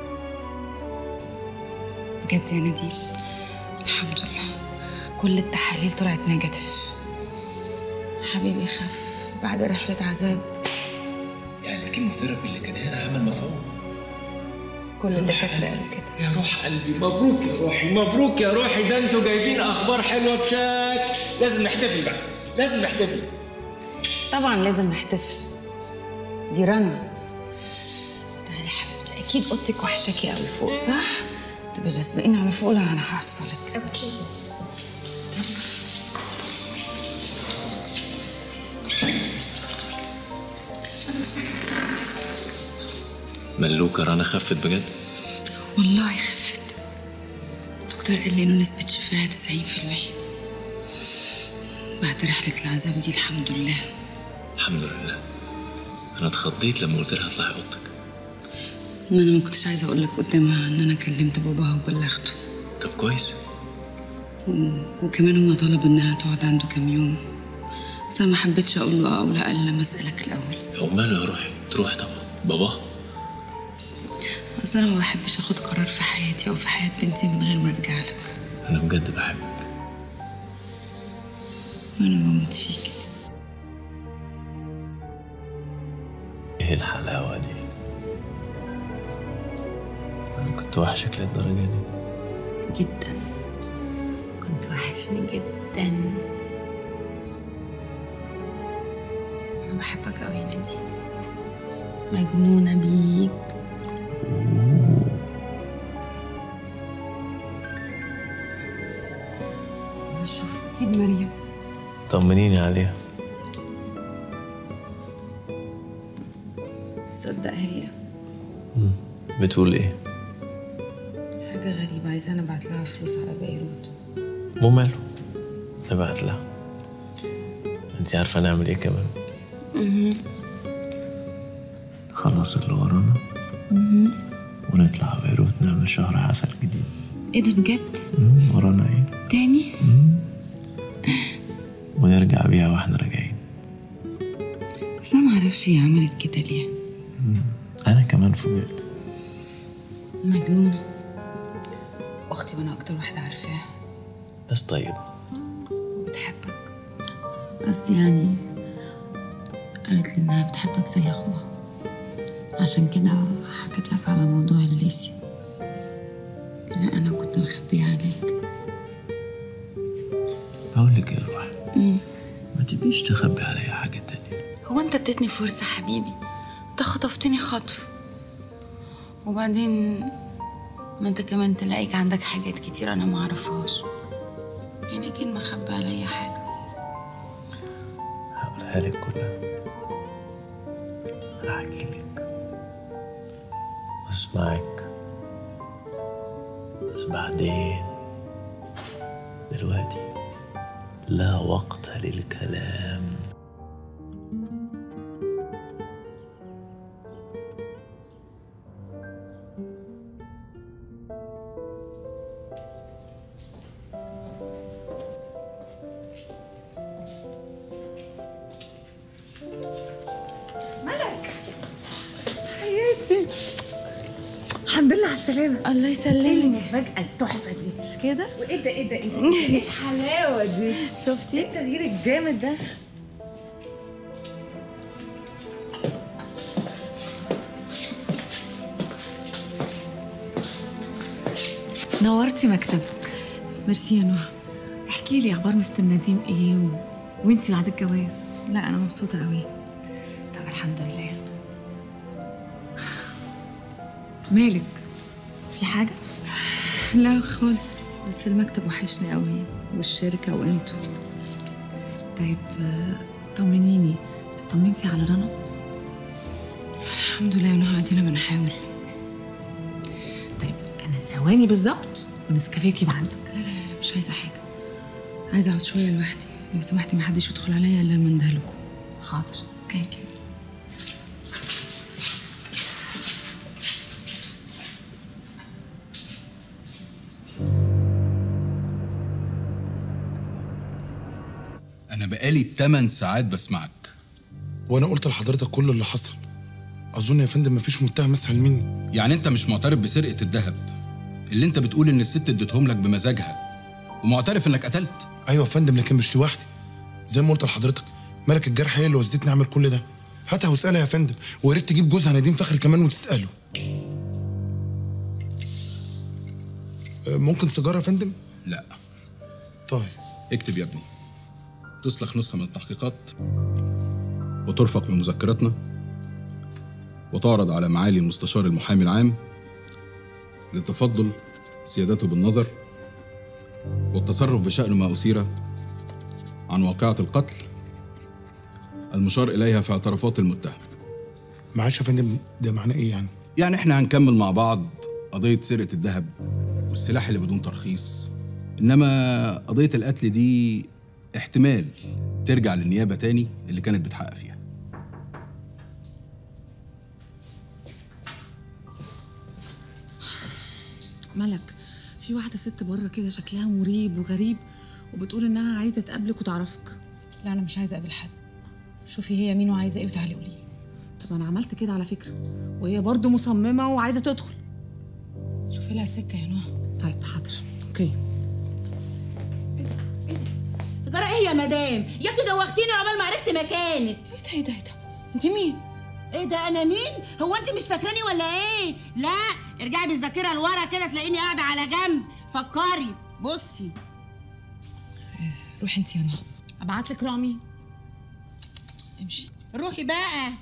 بجد يا نديم الحمد لله كل التحاليل طلعت نيجاتيف حبيبي خف بعد رحلة عذاب يعني الكيموثيرابي اللي كان هنا عمل مفعول كل الدكاترة قالوا كده يا روح قلبي مبروك يا روحي مبروك يا روحي ده انتوا جايبين اخبار حلوه بشكل لازم نحتفل بقى لازم نحتفل طبعا لازم نحتفل دي رنا تعالي يا حبيبتي اكيد اوضتك وحشاكي قوي فوق صح؟ تبقى لازقين على فوق لا انا هحصلك اوكي ملوكه رنا خفت بجد والله خفت الدكتور قال لي انه نسبة شفاها 90% بعد رحلة العذاب دي الحمد لله الحمد لله انا اتخضيت لما قلت لها اطلعي اوضتك ما انا ما كنتش عايزة اقول لك قدامها ان انا كلمت باباها وبلغته طب كويس و- وكمان هو طلب انها تقعد عنده كام يوم بس انا ما حبيتش اقول له اه او لا الا لما اسالك الاول هو ماله يا روحي تروح طبعا بابا بس انا ما بحبش اخد قرار في حياتي او في حياة بنتي من غير ما ارجع لك انا بجد بحبك وانا بموت فيك ايه الحلاوه دي انا كنت وحشك للدرجه دي جدا كنت وحشني جدا انا بحبك قوي يا نادي مجنونة بيك بشوف اكيد مريم طمنيني عليها تصدق هي بتقول ايه حاجة غريبة عايزة انا ابعت لها فلوس على بيروت وماله ابعت لها انت عارفه نعمل ايه كمان مهم. خلص اللي ورانا مهم. ونطلع بيروت نعمل شهر عسل جديد ايه ده بجد مم، ورانا ايه تاني ونرجع بيها واحنا راجعين بس انا معرفش هي عملت كده ليه انا كمان فوجئت مجنونة اختي وانا اكتر واحدة عارفاها بس طيب بتحبك قصدي يعني قالت لي انها بتحبك زي اخوها عشان كده حكيت لك على موضوع الليسي اللي انا كنت مخبيه عليك بقول لك يا روحي مم. ما تبيش تخبي عليا حاجه تانية هو انت اديتني فرصة حبيبي انت خطفتني خطف وبعدين ما انت كمان تلاقيك عندك حاجات كتير انا ما اعرفهاش يعني اكيد مخبي عليا حاجة هقولها لك كلها هحكي لك واسمعك بس بعدين دلوقتي لا وقت للكلام ملك حياتي الحمد لله على السلامة الله يسلمك ايه المفاجأة التحفة دي مش كده؟ وايه ده ايه ده ايه ده؟ ايه الحلاوة دي؟ شفتي؟ ايه التغيير الجامد ده؟ نورتي مكتبك ميرسي يا نهى احكي لي اخبار مستر نديم ايه و... وانتي بعد الجواز لا انا مبسوطة قوي طب الحمد لله مالك في حاجة؟ لا خالص بس المكتب وحشني قوي والشركة وانتوا طيب آه، طمنيني طمنتي على رنا الحمد لله يا نهى ادينا بنحاول طيب انا ثواني بالظبط ونسكافيكي يبقى عندك لا لا لا مش عايزه حاجه عايزه اقعد شويه لوحدي لو سمحتي ما حدش يدخل عليا الا لما اندهلكوا حاضر اوكي انا بقالي 8 ساعات بسمعك وانا قلت لحضرتك كل اللي حصل اظن يا فندم مفيش متهم اسهل مني يعني انت مش معترف بسرقه الذهب اللي انت بتقول ان الست اديتهم لك بمزاجها ومعترف انك قتلت ايوه يا فندم لكن مش لوحدي زي ما قلت لحضرتك ملك الجرح هي اللي وزتني اعمل كل ده هاتها واسالها يا فندم ويا ريت تجيب جوزها نديم فخر كمان وتساله أه، ممكن سيجاره يا فندم لا طيب اكتب يا ابني تسلخ نسخه من التحقيقات وترفق من مذكراتنا وتعرض على معالي المستشار المحامي العام للتفضل سيادته بالنظر والتصرف بشأن ما أثير عن واقعة القتل المشار إليها في اعترافات المتهم معلش يا فندم ده معناه ايه يعني يعني احنا هنكمل مع بعض قضية سرقة الذهب والسلاح اللي بدون ترخيص إنما قضية القتل دي احتمال ترجع للنيابة تاني اللي كانت بتحقق فيها ملك في واحده ست بره كده شكلها مريب وغريب وبتقول انها عايزه تقابلك وتعرفك لا انا مش عايزه اقابل حد شوفي هي مين وعايزه ايه وتعالي قولي لي طب انا عملت كده على فكره وهي برضو مصممه وعايزه تدخل شوفي لها سكه يا نهى طيب حاضر اوكي جرى ايه يا مدام يا اختي دوختيني عقبال ما عرفت مكانك ايه ده ايه ده ايه ده انت مين ايه ده انا مين هو انت مش فاكراني ولا ايه لا ارجعي بالذاكره لورا كده تلاقيني قاعده على جنب فكري بصي روحي انت يا نهى ابعت لك رامي امشي روحي بقى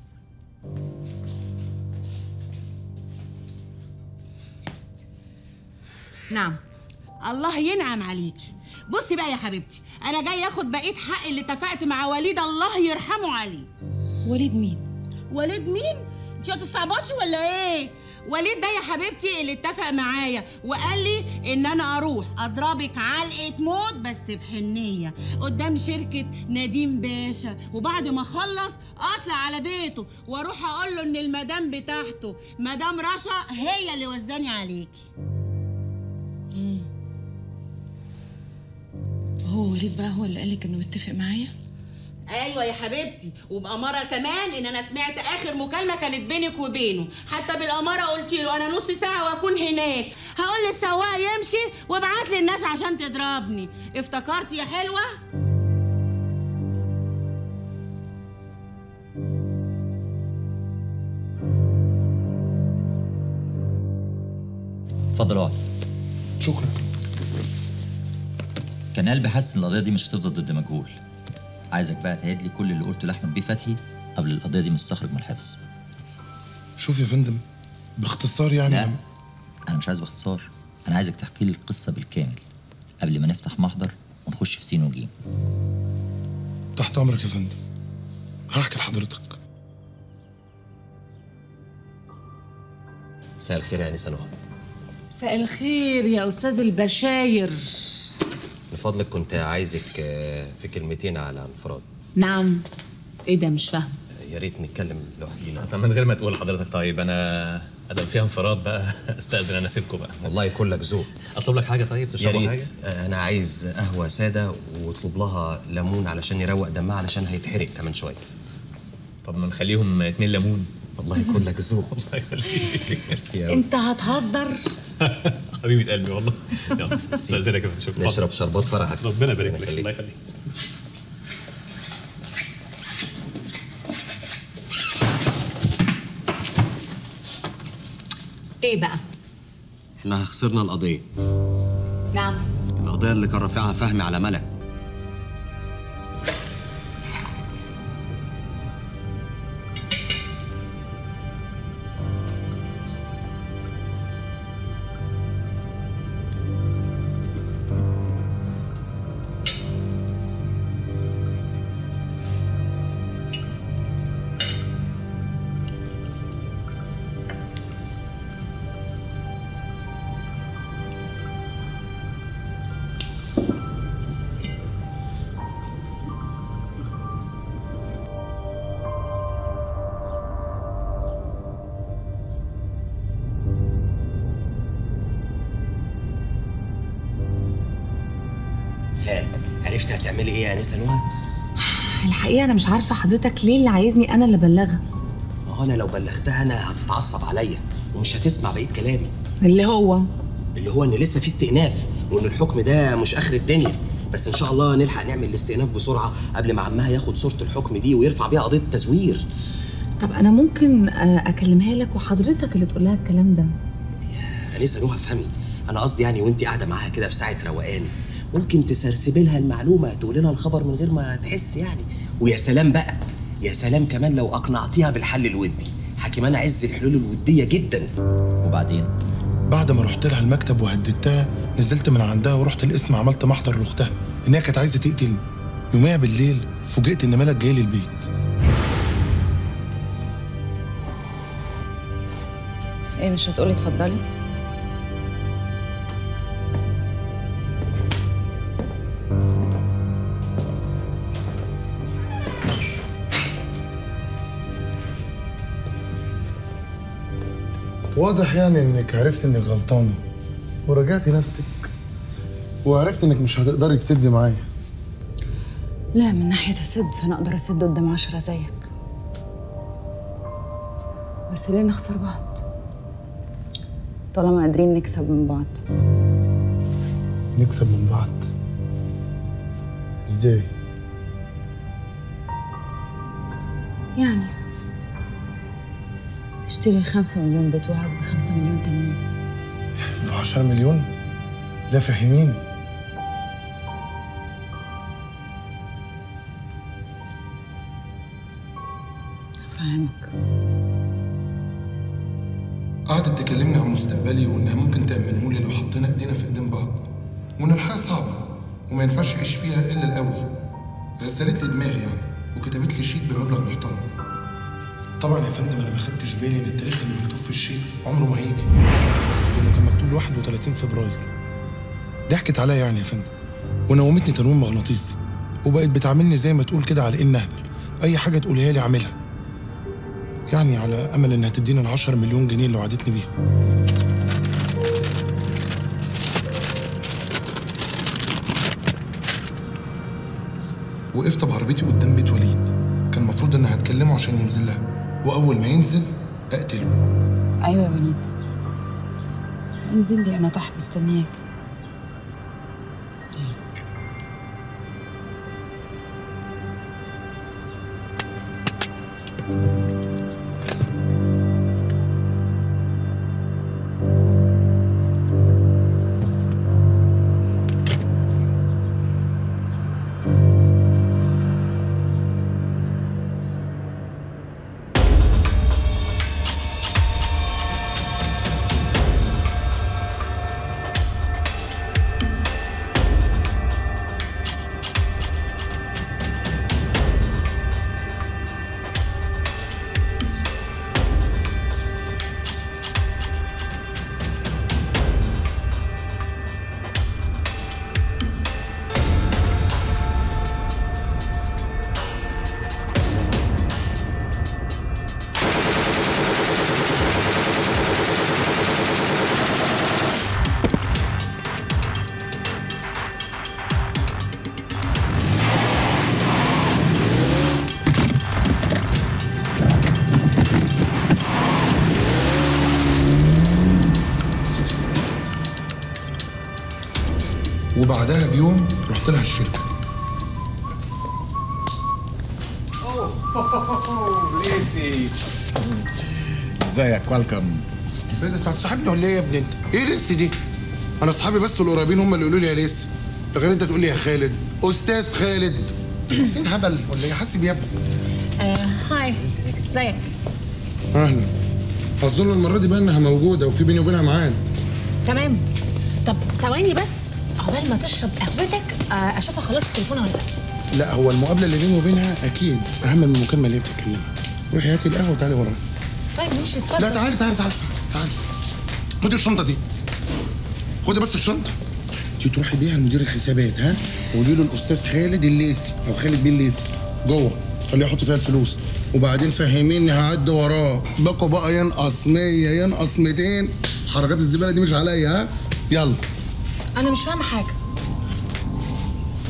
نعم الله ينعم عليكي بصي بقى يا حبيبتي انا جاي اخد بقيه حق اللي اتفقت مع وليد الله يرحمه عليه وليد مين وليد مين انت هتستعبطي ولا ايه وليد ده يا حبيبتي اللي اتفق معايا وقال لي ان انا اروح اضربك علقه موت بس بحنيه قدام شركه نديم باشا وبعد ما اخلص اطلع على بيته واروح اقول له ان المدام بتاعته مدام رشا هي اللي وزاني عليكي هو وليد بقى هو اللي قالك انه متفق معايا ايوه يا حبيبتي وباماره كمان ان انا سمعت اخر مكالمه كانت بينك وبينه حتى بالاماره قلت له انا نص ساعه واكون هناك هقول للسواق يمشي وابعت لي الناس عشان تضربني افتكرت يا حلوه اتفضل اقعد شكرا كان قلبي حاسس ان القضيه دي مش هتفضل ضد مجهول عايزك بقى تعيد لي كل اللي قلته لاحمد بيه فتحي قبل القضيه دي ما تستخرج من الحفظ شوف يا فندم باختصار يعني لا انا مش عايز باختصار انا عايزك تحكي لي القصه بالكامل قبل ما نفتح محضر ونخش في سين وجيم تحت امرك يا فندم هحكي لحضرتك مساء الخير يا انسه نهى مساء الخير يا استاذ البشاير من فضلك كنت عايزك آه، في كلمتين على انفراد نعم ايه ده مش فاهم يا ريت نتكلم لوحدينا طب من غير ما تقول حضرتك طيب انا ادم فيها انفراد بقى استاذن انا اسيبكم بقى والله كلك ذوق اطلب لك حاجه طيب يا تشربوا ريت حاجه آه، انا عايز قهوه ساده واطلب لها ليمون علشان يروق دمها علشان هيتحرق كمان شويه طب ما نخليهم اتنين ليمون والله كلك ذوق الله يخليك ميرسي أوي. انت هتهزر حبيبه قلبي والله يلا استاذنك يا فندم شكرا نشرب شربات فرحك ربنا يبارك لك الله يخليك ايه بقى احنا خسرنا القضيه نعم القضيه اللي كان رافعها فهمي على ملك ها عرفتي هتعملي ايه يا انسه نهى؟ الحقيقه انا مش عارفه حضرتك ليه اللي عايزني انا اللي ابلغها ما هو انا لو بلغتها انا هتتعصب عليا ومش هتسمع بقيه كلامي اللي هو اللي هو ان لسه في استئناف وان الحكم ده مش اخر الدنيا بس ان شاء الله نلحق نعمل الاستئناف بسرعه قبل ما عمها ياخد صوره الحكم دي ويرفع بيها قضيه تزوير طب انا ممكن آه، اكلمها لك وحضرتك اللي تقول لها الكلام ده انسه نهى افهمي انا قصدي يعني وانت قاعده معاها كده في ساعه روقان ممكن تسرسبي لها المعلومه تقولي لها الخبر من غير ما تحس يعني ويا سلام بقى يا سلام كمان لو اقنعتيها بالحل الودي حكيمان عز الحلول الوديه جدا وبعدين بعد ما رحت لها المكتب وهددتها نزلت من عندها ورحت القسم عملت محضر لاختها انها كانت عايزه تقتلني يوميها بالليل فوجئت ان ملك جاي لي البيت ايه مش هتقولي اتفضلي واضح يعني انك عرفت انك غلطانه ورجعتي نفسك وعرفت انك مش هتقدري تسدي معايا لا من ناحية هسد فأنا أقدر أسد قدام عشرة زيك بس ليه نخسر بعض طالما قادرين نكسب من بعض نكسب من بعض ازاي يعني تشتري الخمسة مليون بتوعك بخمسة مليون تانيين ب 10 مليون لا فهميني هفهمك قعدت تكلمني عن مستقبلي وانها ممكن تأمنه لي لو حطينا ايدينا في ايدين بعض وان الحياه صعبه وما ينفعش اعيش فيها الا القوي غسلت لي دماغي يعني وكتبت لي شيك بمبلغ محترم طبعا يا فندم انا ما خدتش بالي ان التاريخ اللي مكتوب في الشيك عمره ما هيجي لانه كان مكتوب له 31 فبراير ضحكت عليا يعني يا فندم ونومتني تنويم مغناطيسي وبقت بتعاملني زي ما تقول كده على ان اهبل اي حاجه تقولها لي اعملها يعني على امل انها تدينا ال 10 مليون جنيه اللي وعدتني بيهم وقفت بعربيتي قدام بيت وليد كان المفروض انها هتكلمه عشان ينزل لها واول ما ينزل اقتله أيوة يا وليد انزل لي أنا تحت مستنياك وبعدها بيوم رحت لها الشركه ليسي ازيك ويلكم ايه ده انت هتصاحبني ولا ايه يا ابني انت؟ ايه لسه دي؟ انا اصحابي بس القريبين هم اللي يقولوا لي يا لسه غير انت تقول لي يا خالد استاذ خالد حسين هبل ولا ايه حاسب يا ابني آه هاي ازيك اهلا اظن المره دي بقى انها موجوده وفي بيني وبينها ميعاد تمام طب ثواني بس عقبال ما تشرب قهوتك آه اشوفها خلاص تليفونها ولا لا لا هو المقابله اللي بيني وبينها اكيد اهم من المكالمه اللي هي بتتكلمها روحي هاتي القهوه وتعالي ورايا طيب ماشي اتفضل لا تعالي تعالي تعالي تعالي خدي الشنطه دي خدي بس الشنطه انت تروحي بيها لمدير الحسابات ها وقولي له الاستاذ خالد الليسي او خالد بيه الليسي جوه خليه يحط فيها الفلوس وبعدين فهميني هعدي وراه بقوا بقى ينقص 100 ينقص 200 حركات الزباله دي مش عليا ها يلا انا مش فاهمه حاجه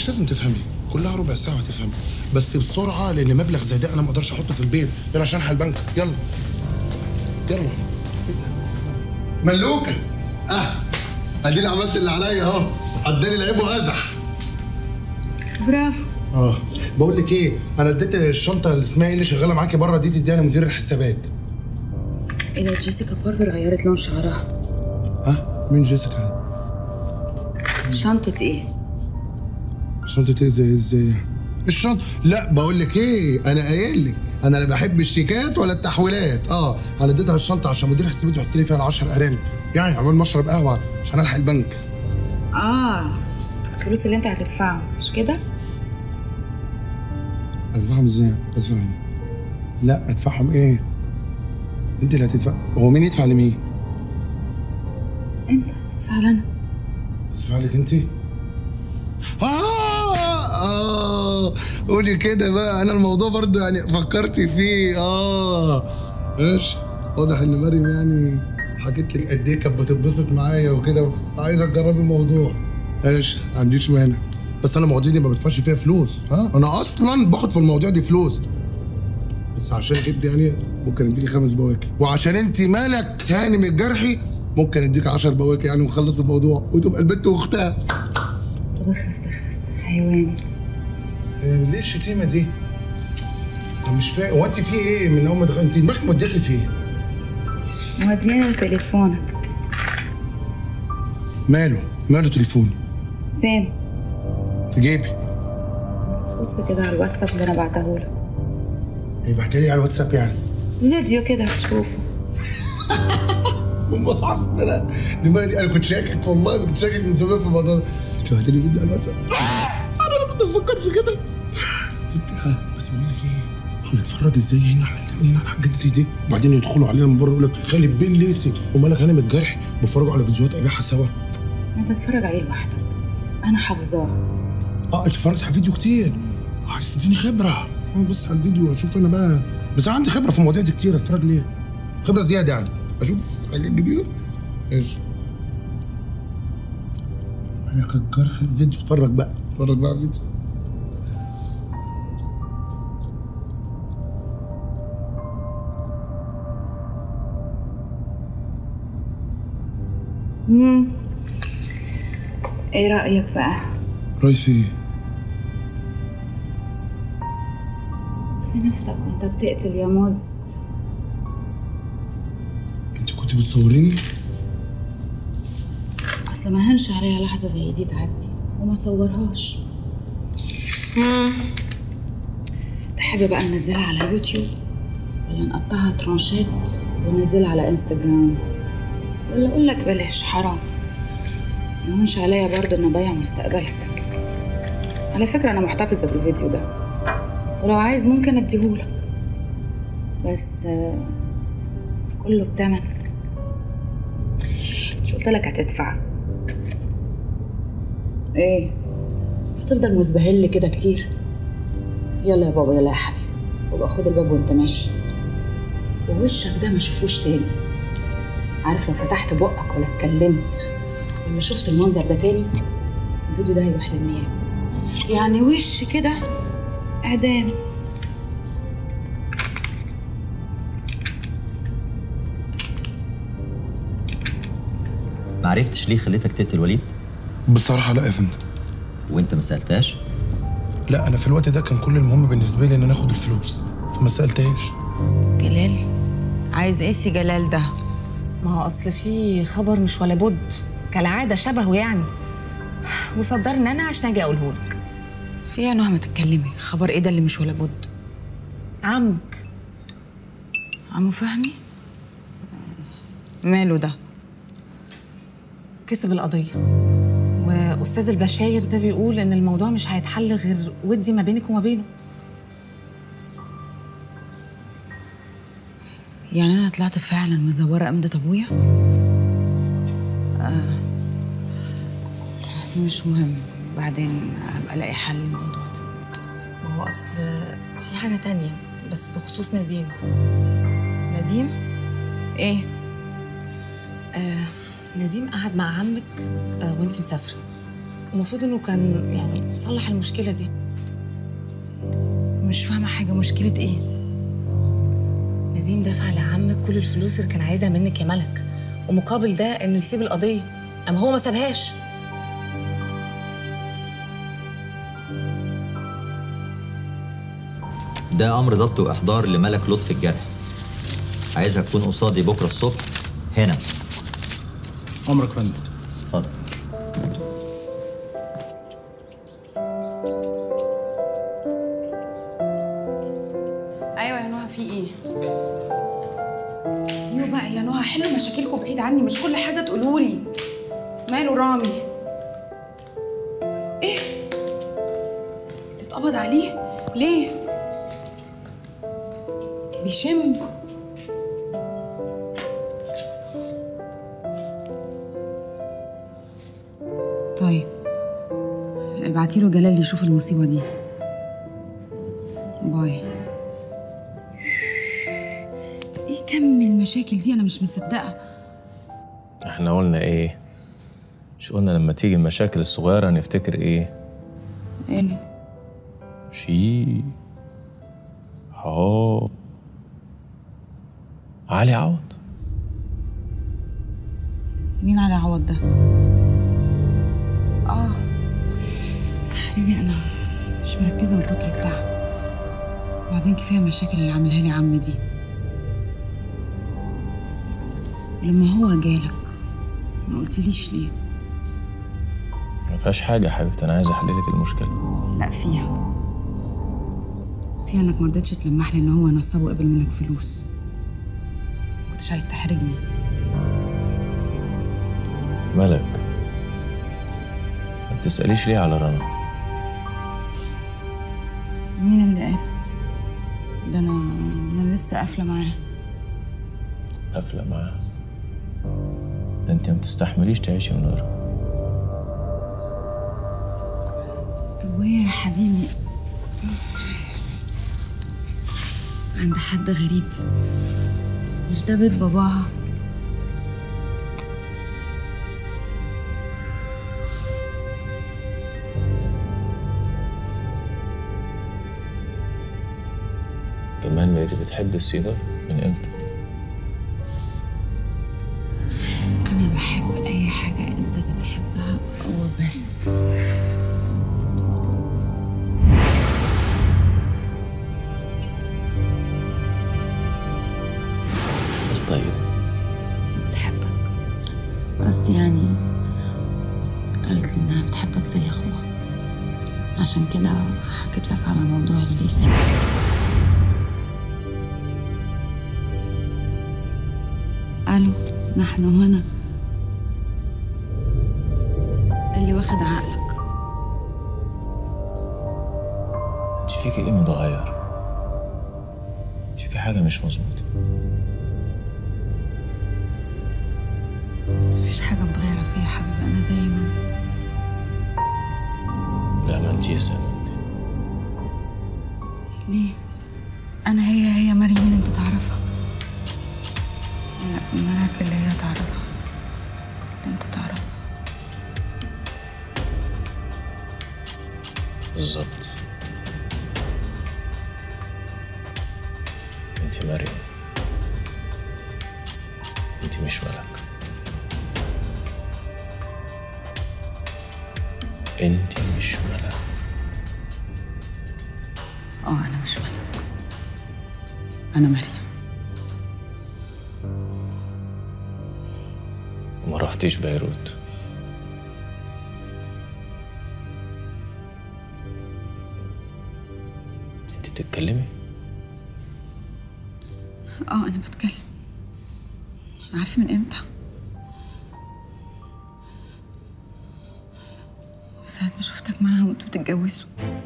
لازم تفهمي كلها ربع ساعه وهتفهمي بس بسرعه لان مبلغ زي ده انا ما اقدرش احطه في البيت يلا عشان الحق البنك يلا يلا ملوكه اه اديني عملت اللي عليا اهو اداني العيب وازح برافو اه بقول لك ايه انا اديت الشنطه اللي اسمها ايه اللي شغاله معاكي بره دي تديها لمدير الحسابات ايه ده جيسيكا باركر غيرت لون شعرها اه مين جيسيكا شنطة ايه؟ شنطه ايه زي ازاي الشنطه لا بقول لك ايه انا قايل لك انا لا بحب الشيكات ولا التحويلات اه انا اديتها الشنطه عشان مدير حسابات يحط لي فيها ال 10 ارانب يعني عمال ما اشرب قهوه عشان الحق البنك اه الفلوس اللي انت هتدفعه مش كده؟ ادفعهم ازاي؟ ادفعهم إيه؟ لا ادفعهم ايه؟ انت اللي هتدفع هو مين يدفع لمين؟ انت تدفع لنا ادفع لك انت؟ آه آه قولي كده بقى أنا الموضوع برضه يعني فكرتي فيه آه ماشي واضح إن مريم يعني حكيت لك قد إيه كانت بتتبسط معايا وكده عايزة تجربي الموضوع ماشي ما عنديش مانع بس أنا المواضيع دي ما بدفعش فيها فلوس ها أنا أصلا باخد في المواضيع دي فلوس بس عشان كده يعني ممكن اديكي خمس بواكي وعشان انت مالك هانم الجرحي ممكن اديك 10 بواكي يعني ونخلص الموضوع وتبقى البنت واختها طب اخلص اخلص حيوان إيه، ليه الشتيمه دي؟ انا مش فاهم هو انت في ايه من اول ما دخلت انت دماغك موديكي فين؟ مودينا تليفونك ماله؟ ماله تليفوني؟ فين؟ في جيبي بص كده على الواتساب اللي انا بعتهولك يبعتها لي على الواتساب يعني فيديو كده هتشوفه هم صعب انا دماغي دي انا كنت شاكك والله كنت شاكك من زمان في الموضوع ده انت بعت لي فيديو على الواتساب آه، انا اللي كنت بفكر في كده انت آه، بس بقول لك ايه هنتفرج ازاي هنا على الاثنين على حاجات زي دي وبعدين يدخلوا علينا من بره يقول لك خلي بين ليسي ومالك انا من الجرح بيتفرجوا على فيديوهات ابيعها سوا انت تتفرج عليه لوحدك انا حافظاه اه اتفرجت على فيديو كتير اه عايز تديني خبره اه بص على الفيديو اشوف انا بقى بس انا عندي خبره في المواضيع دي كتير اتفرج ليه خبره زياده يعني اشوف حاجات جديده ايش مالك الجرح الفيديو اتفرج بقى اتفرج بقى على الفيديو امم ايه رايك بقى راي في ايه؟ في نفسك وانت بتقتل يا موز انت كنت بتصوريني؟ اصل ما هنش عليا لحظه زي دي تعدي وما صورهاش تحب بقى ننزلها على يوتيوب ولا نقطعها ترانشات وننزلها على انستجرام ولا اقول لك بلاش حرام ما هونش عليا برضه ان اضيع مستقبلك على فكره انا محتفظه بالفيديو ده ولو عايز ممكن اديهولك بس آه، كله بتمن مش قلت لك هتدفع ايه هتفضل مزبهل كده كتير يلا يا بابا يلا يا حبيبي وابقى خد الباب وانت ماشي ووشك ده ما شوفوش تاني عارف لو فتحت بقك ولا اتكلمت ولا شفت المنظر ده تاني الفيديو ده هيروح للنيابه يعني وش كده اعدام ما عرفتش ليه خليتك تقتل وليد بصراحه لا يا فندم وانت ما سالتهاش لا انا في الوقت ده كان كل المهم بالنسبه لي ان انا اخد الفلوس فما سالتهاش جلال عايز ايه سي جلال ده ما هو اصل في خبر مش ولا بد كالعاده شبهه يعني وصدرني انا عشان اجي اقوله لك في ايه يا نهى ما تتكلمي خبر ايه ده اللي مش ولا بد عمك عمو فهمي ماله ده كسب القضيه واستاذ البشاير ده بيقول ان الموضوع مش هيتحل غير ودي ما بينك وما بينه يعني انا طلعت فعلا مزوره امضه ابويا آه مش مهم بعدين هبقى الاقي حل للموضوع ده ما هو اصل في حاجه تانية بس بخصوص نديم نديم ايه آه نديم قعد مع عمك آه وانتي مسافره المفروض انه كان يعني صلح المشكله دي مش فاهمه حاجه مشكله ايه نديم دفع لعمك كل الفلوس اللي كان عايزها منك يا ملك ومقابل ده انه يسيب القضيه اما هو ما سابهاش ده امر ضبط واحضار لملك لطفي الجرح عايزها تكون قصادي بكره الصبح هنا عمرك فندم اتفضل ايوه يا نهى في ايه يو بقى يا نهى حلوا مشاكلكم بعيد عني مش كل حاجه تقولوا لي ماله رامي ايه اتقبض عليه ليه بيشم طيب ابعتي له جلال يشوف المصيبه دي باي ايه كم المشاكل دي انا مش مصدقه احنا قلنا ايه مش قلنا لما تيجي المشاكل الصغيرة نفتكر ايه ايه شي هو علي عوض مين علي عوض ده اه حبيبي انا مش مركزه من كتر التعب وبعدين كفايه المشاكل اللي عاملها لي عم دي ولما هو جالك ما قلتليش ليه ما فيهاش حاجة يا حبيبتي أنا عايز أحل لك المشكلة لا فيها فيها انك مرضتش تلمح لي ان هو نصاب وقبل منك فلوس ما كنتش عايز تحرجني ملك ما بتسأليش ليه على رنا مين اللي قال ده انا ده انا لسه قافله معاه قافلة معاها ده انت ما تستحمليش تعيشي من غيرها طب وهي يا حبيبي عند حد غريب مش ده بيت باباها كمان بقيتي بتحبي السيجار من امتى؟ انا بحب اي حاجه انت بتحبها وبس بس طيب بتحبك قصدي يعني قالت لي انها بتحبك زي اخوها عشان كده حكيت لك على موضوع الليسي الو نحن هنا اللي واخد عقلك انت فيكي ايه متغير؟ فيكي حاجة مش مظبوطة مفيش حاجه متغيره فيا يا حبيبي انا زي ما انا لا ما انتيش زي ما انت ليه انا هي هي مريم اللي انت تعرفها لا ملاك اللي هي تعرفها اللي انت تعرفها بالظبط انت مريم انت مش ملك انت مش ملك اه انا مش ملك انا مريم ما رحتيش بيروت انت بتتكلمي اه انا بتكلم عارف من امتى من ساعة ما شفتك معاها وانتوا بتتجوزوا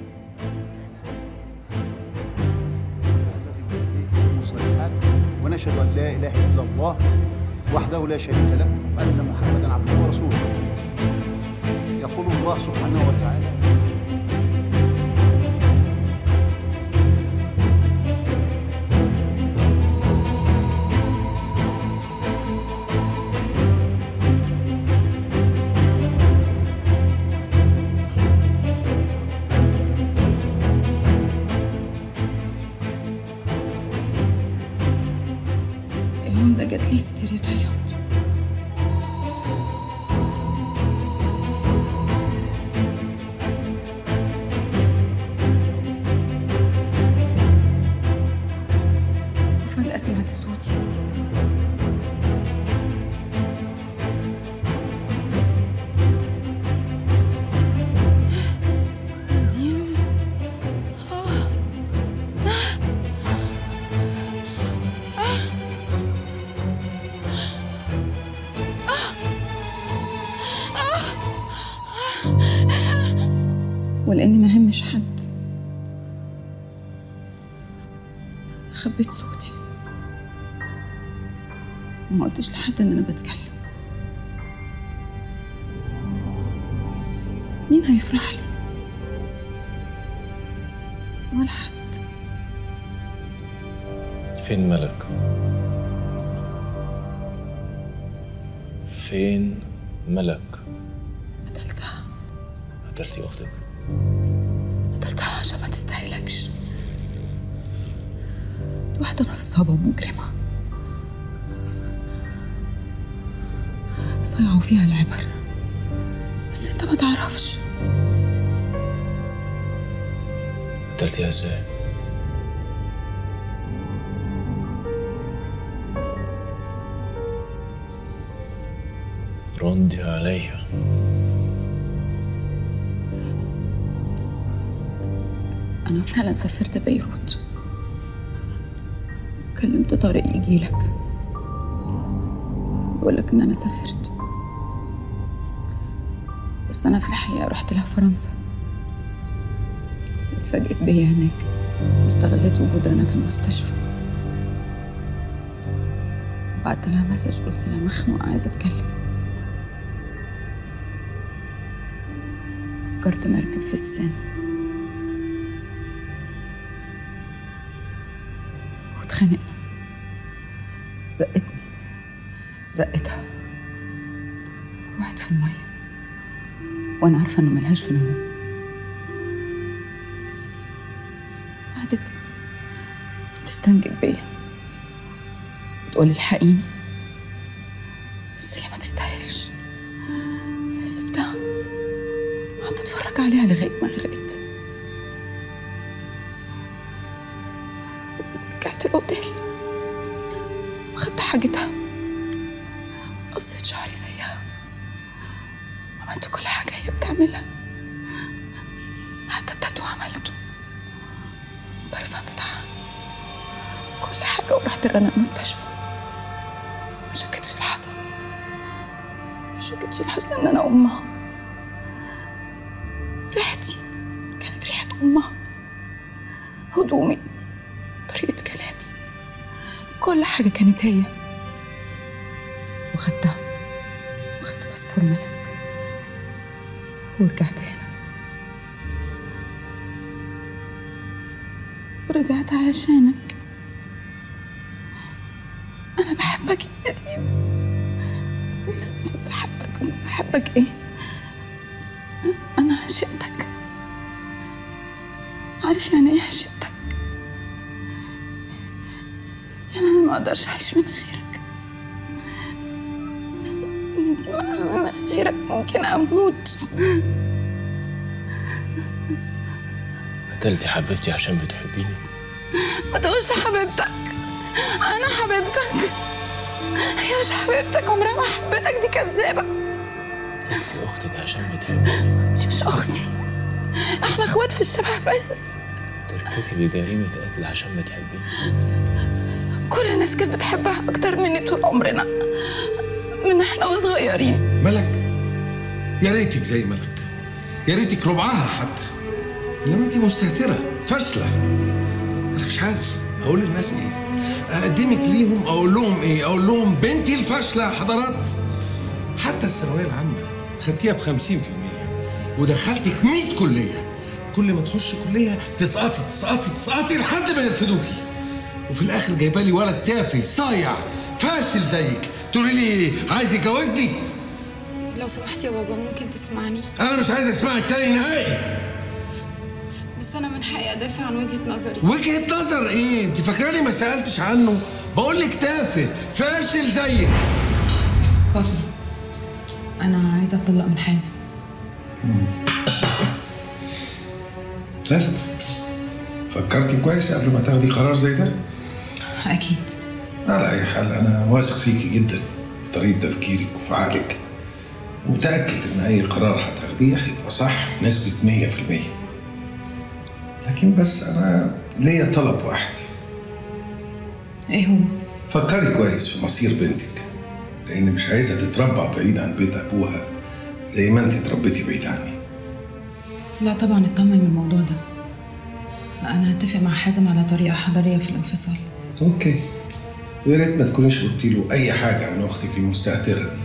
ونشهد ان لا اله الا الله وحده لا شريك له وان محمدا عبده ورسوله يقول الله سبحانه وتعالى ابتديت عياط وفجأة سمعت صوتي ديم آه. ولاني ما همش حد خبيت صوتي وما قلتش لحد ان انا بتكلم مين هيفرح لي ولا حد فين ملك فين ملك قتلتها قتلتي اختك قتلتها عشان ما تستاهلكش دي واحدة نصابة ومجرمة صيعوا فيها العبر بس انت ما تعرفش قتلتيها ازاي ردي عليها أنا فعلا سافرت بيروت كلمت طارق يجيلك يقولك إن أنا سافرت بس أنا في الحقيقة رحت لها فرنسا واتفاجئت بيا هناك واستغلت وجود رنا في المستشفى بعت لها مسج قلت لها مخنوقة عايزة أتكلم فكرت مركب في السن واتخانقنا زقتني زقتها وقعت في المية وأنا عارفة إنه ملهاش في العموم قعدت تستنجد بيا وتقولي الحقيني بس هي ما تستاهلش سبتها قعدت اتفرج عليها لغايه ما غرقت رجعت الاوتيل وخدت حاجتها قصيت شعري زيها عملت كل حاجه هي بتعملها حتى التاتو عملته البرفان بتاعها كل حاجه ورحت رنا المستشفى ما شكتش لحظه ما شكتش لحظه ان انا امها ريحتي كانت ريحة أمها هدومي طريقة كلامي كل حاجة كانت هي وخدتها وخدت باسبور ملك ورجعت هنا ورجعت علشانك أنا بحبك يا يتيم بحبك بحبك إيه أنا عشقتك عارف يعني إيه عشقتك يعني أنا ما أقدرش أعيش من غيرك أنتي ما من غيرك ممكن أموت قتلتي حبيبتي عشان بتحبيني ما تقولش حبيبتك أنا حبيبتك هي مش حبيبتك عمرها ما حبيتك دي كذابة قتلتي اختك عشان بتحبيني دي مش أختي إحنا إخوات في الشبه بس ترتكبي جريمة قتل عشان بتحبيني كل الناس كانت بتحبها أكتر مني طول عمرنا من إحنا وصغيرين ملك يا ريتك زي ملك يا ريتك ربعها حتى انما انت مستهتره فاشله انا مش عارف اقول للناس ايه اقدمك ليهم اقول لهم ايه اقول لهم بنتي الفاشله يا حضرات حتى الثانويه العامه خدتيها ب 50% ودخلتك 100 كليه كل ما تخش كليه تسقطي تسقطي تسقطي لحد ما يرفدوكي وفي الاخر جايبه لي ولد تافه صايع فاشل زيك تقولي لي عايز يتجوزني لو سمحت يا بابا ممكن تسمعني انا مش عايز اسمعك تاني نهائي بس انا من حقي ادافع عن وجهه نظري وجهة نظر ايه؟ انت فاكراني ما سألتش عنه؟ بقول لك تافه فاشل زيك فاطمه انا عايزه اتطلق من حازم طيب فكرتي كويس قبل ما تاخدي قرار زي ده؟ اكيد على أي حال أنا واثق فيكي جدا في طريقة تفكيرك وفي عقلك متأكد إن أي قرار هتاخديه هيبقى صح بنسبة 100% لكن بس أنا ليا طلب واحد ايه هو فكري كويس في مصير بنتك لأن مش عايزها تتربى بعيد عن بيت أبوها زي ما أنت اتربيتي بعيد عني لا طبعا اطمن من الموضوع ده انا هتفق مع حازم على طريقه حضاريه في الانفصال أوكي ويا ريت ما تكونيش قلتي له أي حاجة عن أختك المستهترة دي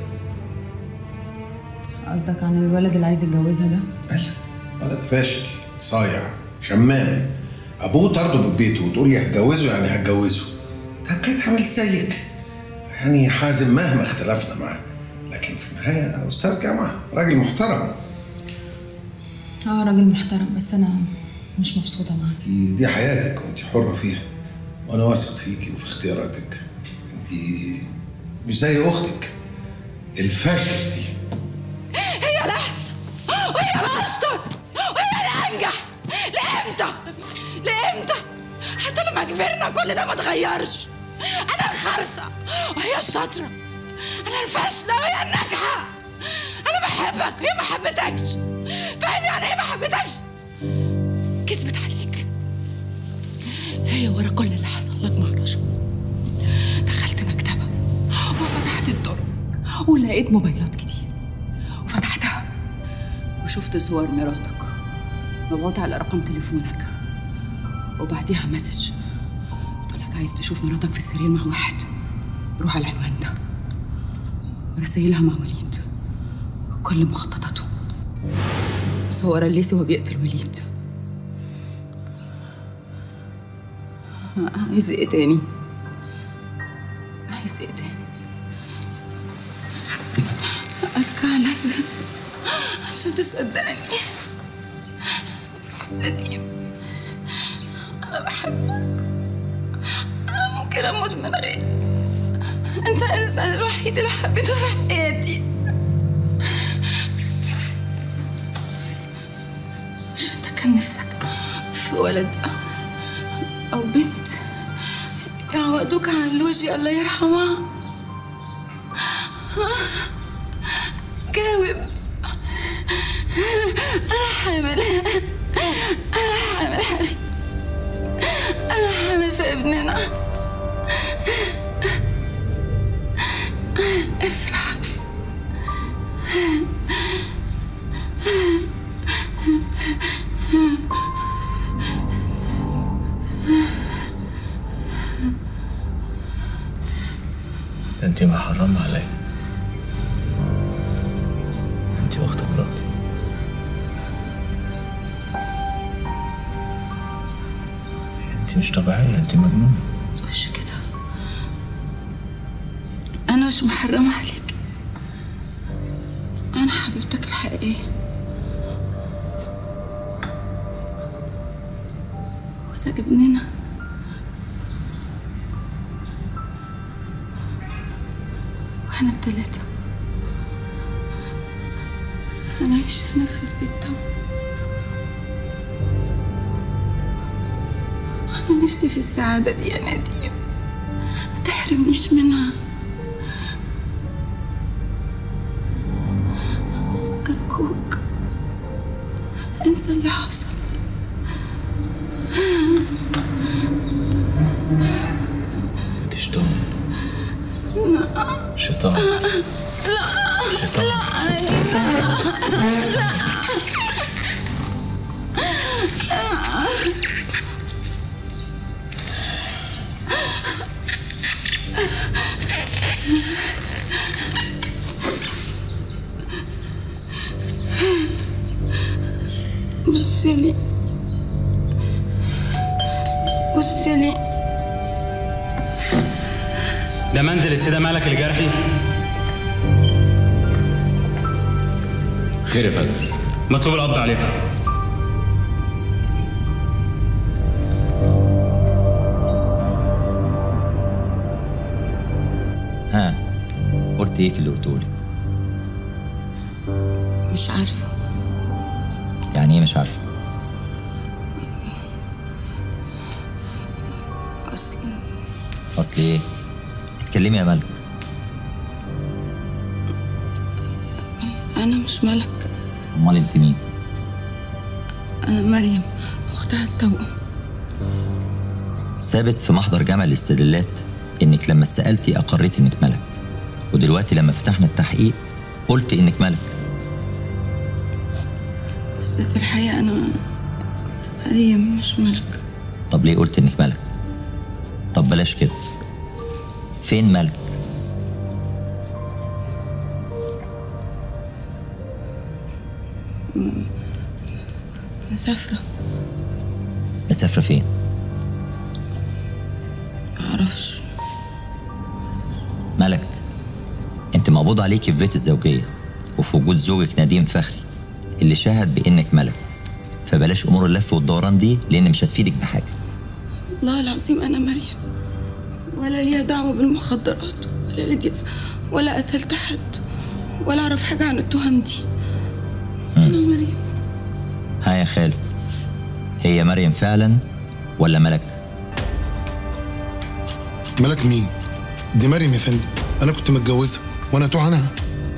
قصدك عن الولد اللي عايز يتجوزها ده ولد فاشل صايع شمام ابوه طرده من بيته وتقولي هتجوزه يعني هتجوزه ده كانت عملت زيك يعني حازم مهما اختلفنا معاه لكن في النهايه استاذ جامعه راجل محترم اه راجل محترم بس انا مش مبسوطه معاه دي, دي حياتك وانت حره فيها وانا واثق فيكي وفي اختياراتك انت مش زي اختك الفاشل دي هي لحظة وهي الأشطر وهي الأنجح لإمتى؟ لإمتى؟ حتى لما كبرنا كل ده ما اتغيرش أنا الخرصة وهي الشاطرة أنا الفاشلة وهي الناجحة أنا بحبك وهي ما حبتكش فاهم يعني إيه ما حبتكش؟ كذبت عليك هي ورا كل اللي حصل لك مع رشا دخلت مكتبة وفتحت الدرج ولقيت موبايلات كتير وفتحتها وشفت صور مراتك مبعوثة على رقم تليفونك وبعديها مسج قلت لك عايز تشوف مراتك في السرير مع واحد روح على العنوان ده ورسايلها مع وليد وكل مخططاته صور الليسي وهو بيقتل وليد عايز ايه تاني عايز ايه تاني ارجع لك عشان تصدقني نديم انا بحبك انا ممكن اموت من غيرك انت الانسان الوحيد اللي حبيته في حياتي مش انت كان نفسك في ولد او بنت يعوضوك عن لوجي الله يرحمها جاوب انا حامل انا حامل حبيبي انا حامل في ابننا افرح ده انت محرمة عليا انت اخت مراتي انت مش طبيعية انت مجنونة مش كده انا مش محرمة عليك انا حبيبتك الحقيقية وده ابننا واحنا التلاتة هنعيش هنا في البيت ده أنا نفسي في السعادة دي يا نديم ما تحرمنيش منها أرجوك انسى اللي حصل انت شيطان لا شيطان لا شيطان. لا لا بصي لي بصي لي ده منزل السيدة مالك الجرحي خير يا فندم مطلوب القبض عليها عملت ايه في اللي قلتولي مش عارفة يعني ايه مش عارفه أصل اصل ايه اتكلمي يا ملك أنا مش ملك امال انت مين أنا مريم أختها التوأم ثابت في محضر جمع الاستدلالات انك لما سالتي اقريت انك ملك ودلوقتي لما فتحنا التحقيق قلت انك ملك بس في الحقيقة أنا مريم مش ملك طب ليه قلت انك ملك طب بلاش كده فين ملك م- مسافرة مسافره فين معرفش ملك انت مقبوض عليكي في بيت الزوجيه وفي وجود زوجك نديم فخري اللي شهد بانك ملك فبلاش امور اللف والدوران دي لان مش هتفيدك بحاجه والله العظيم أنا مريم ولا ليا دعوة بالمخدرات ولا لدي ولا قتلت حد ولا أعرف حاجة عن التهم دي أنا مريم ها يا خالد هي مريم فعلا ولا ملك ملك مين؟ دي مريم يا فندم انا كنت متجوزها وانا اتوه عنها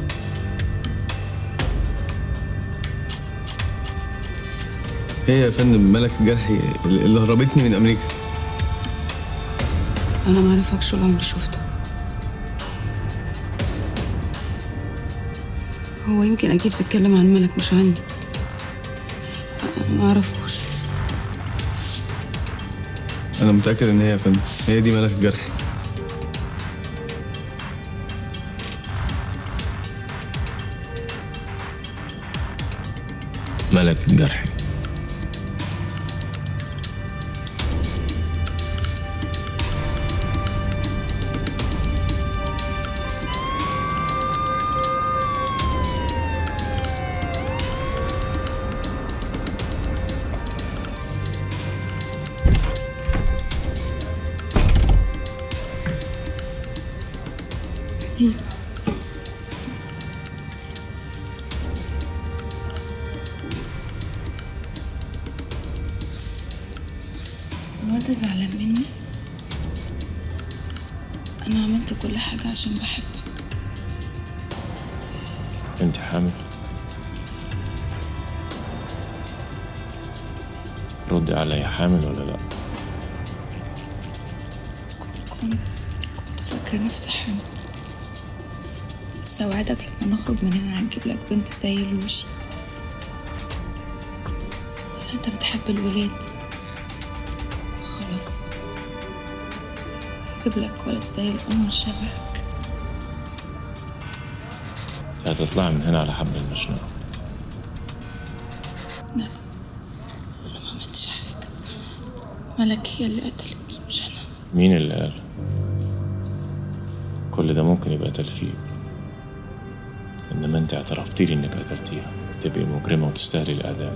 هي يا فندم ملك الجرحي اللي اللي هربتني من امريكا أنا ما أعرفكش ولا عمري شفتك هو يمكن أكيد بيتكلم عن ملك مش عني أنا ما أعرفوش انا متاكد ان هي يا فندم هي دي ملك الجرحي ملك الجرحي دي هو انت زعلان مني انا عملت كل حاجة عشان بحبك انت حامل ردي عليا حامل ولا لا كنت كنت فاكرة نفسي حامل بس اوعدك لما نخرج من هنا هنجيب لك بنت زي لوشي ولا انت بتحب الولاد خلاص هجيب لك ولد زي القمر شبهك انت هتطلعي من هنا على حبل المشنقة لا انا ما عملتش حاجة ملك هي اللي قتلت مش انا مين اللي قال كل ده ممكن يبقى تلفيق انما انت اعترفتي لي انك قتلتيها تبقي مجرمة وتستاهلي الاعدام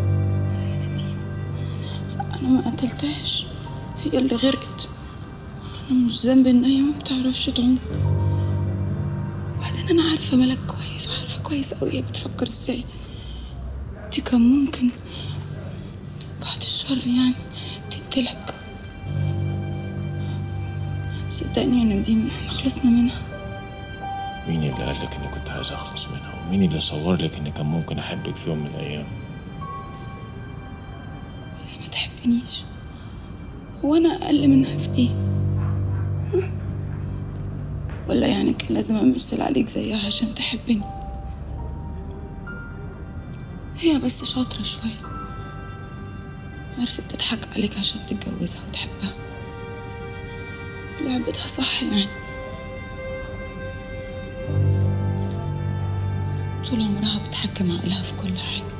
انا ما قتلتهاش هي اللي غرقت انا مش ذنبي ان هي ما بتعرفش تعوم وبعدين انا عارفه ملك كويس وعارفه كويس قوي هي بتفكر ازاي دي كان ممكن بعد الشر يعني تقتلك صدقني يا نديم احنا خلصنا منها مين اللي قال لك اني كنت عايز اخلص منها ومين اللي صور لك اني كان ممكن احبك في يوم من الايام هي ما تحبنيش هو انا اقل منها في ايه ها؟ ولا يعني كان لازم امثل عليك زيها عشان تحبني هي بس شاطرة شوية عرفت تضحك عليك عشان تتجوزها وتحبها لعبتها صح يعني طول عمرها بتحكم عقلها في كل حاجة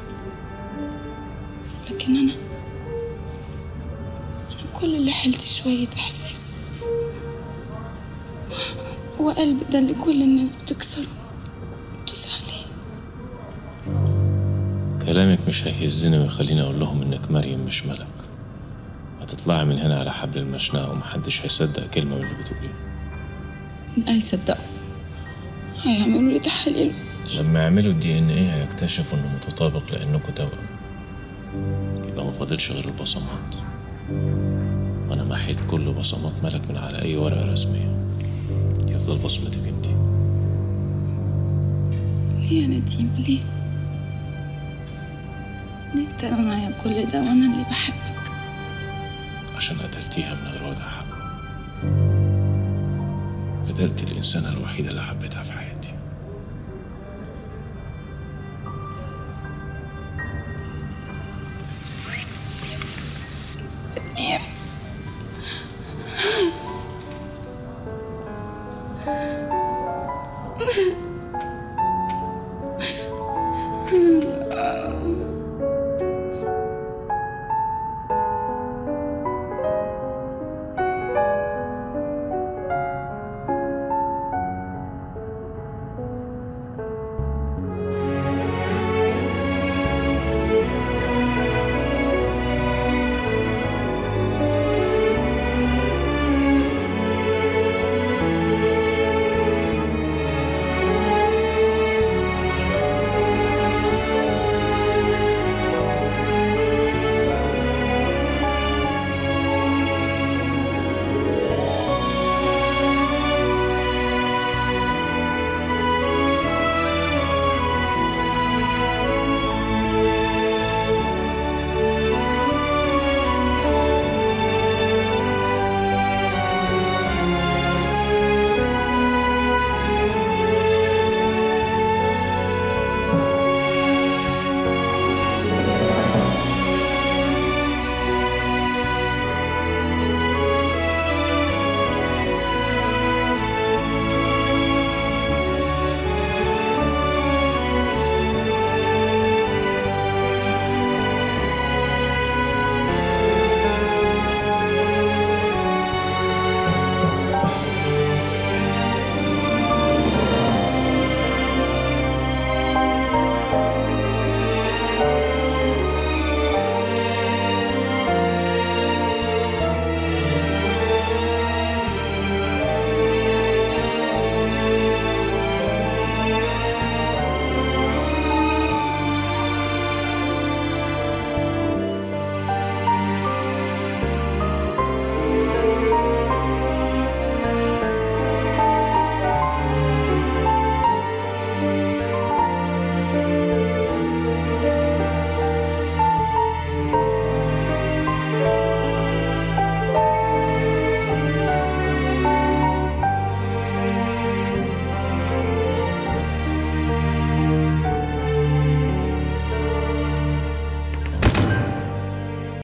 لكن أنا أنا كل اللي حيلتي شوية إحساس وقلبي ده اللي كل الناس بتكسره وتدوس عليه كلامك مش هيهزني ويخليني اقول لهم انك مريم مش ملك هتطلعي من هنا على حبل المشنقة ومحدش هيصدق كلمة من اللي بتقوليها لا يصدقوا هيعملوا لي تحاليل لما يعملوا الدي ان ايه هيكتشفوا انه متطابق لانكم توأم يبقى ما فاضلش غير البصمات وانا محيت كل بصمات ملك من على اي ورقه رسميه يفضل بصمتك انت ليه يا نديم ليه ليه بتعمل معايا كل ده وانا اللي بحبك عشان قتلتيها من غير وجه حق قتلت الإنسانة الوحيدة اللي حبيتها في حياتي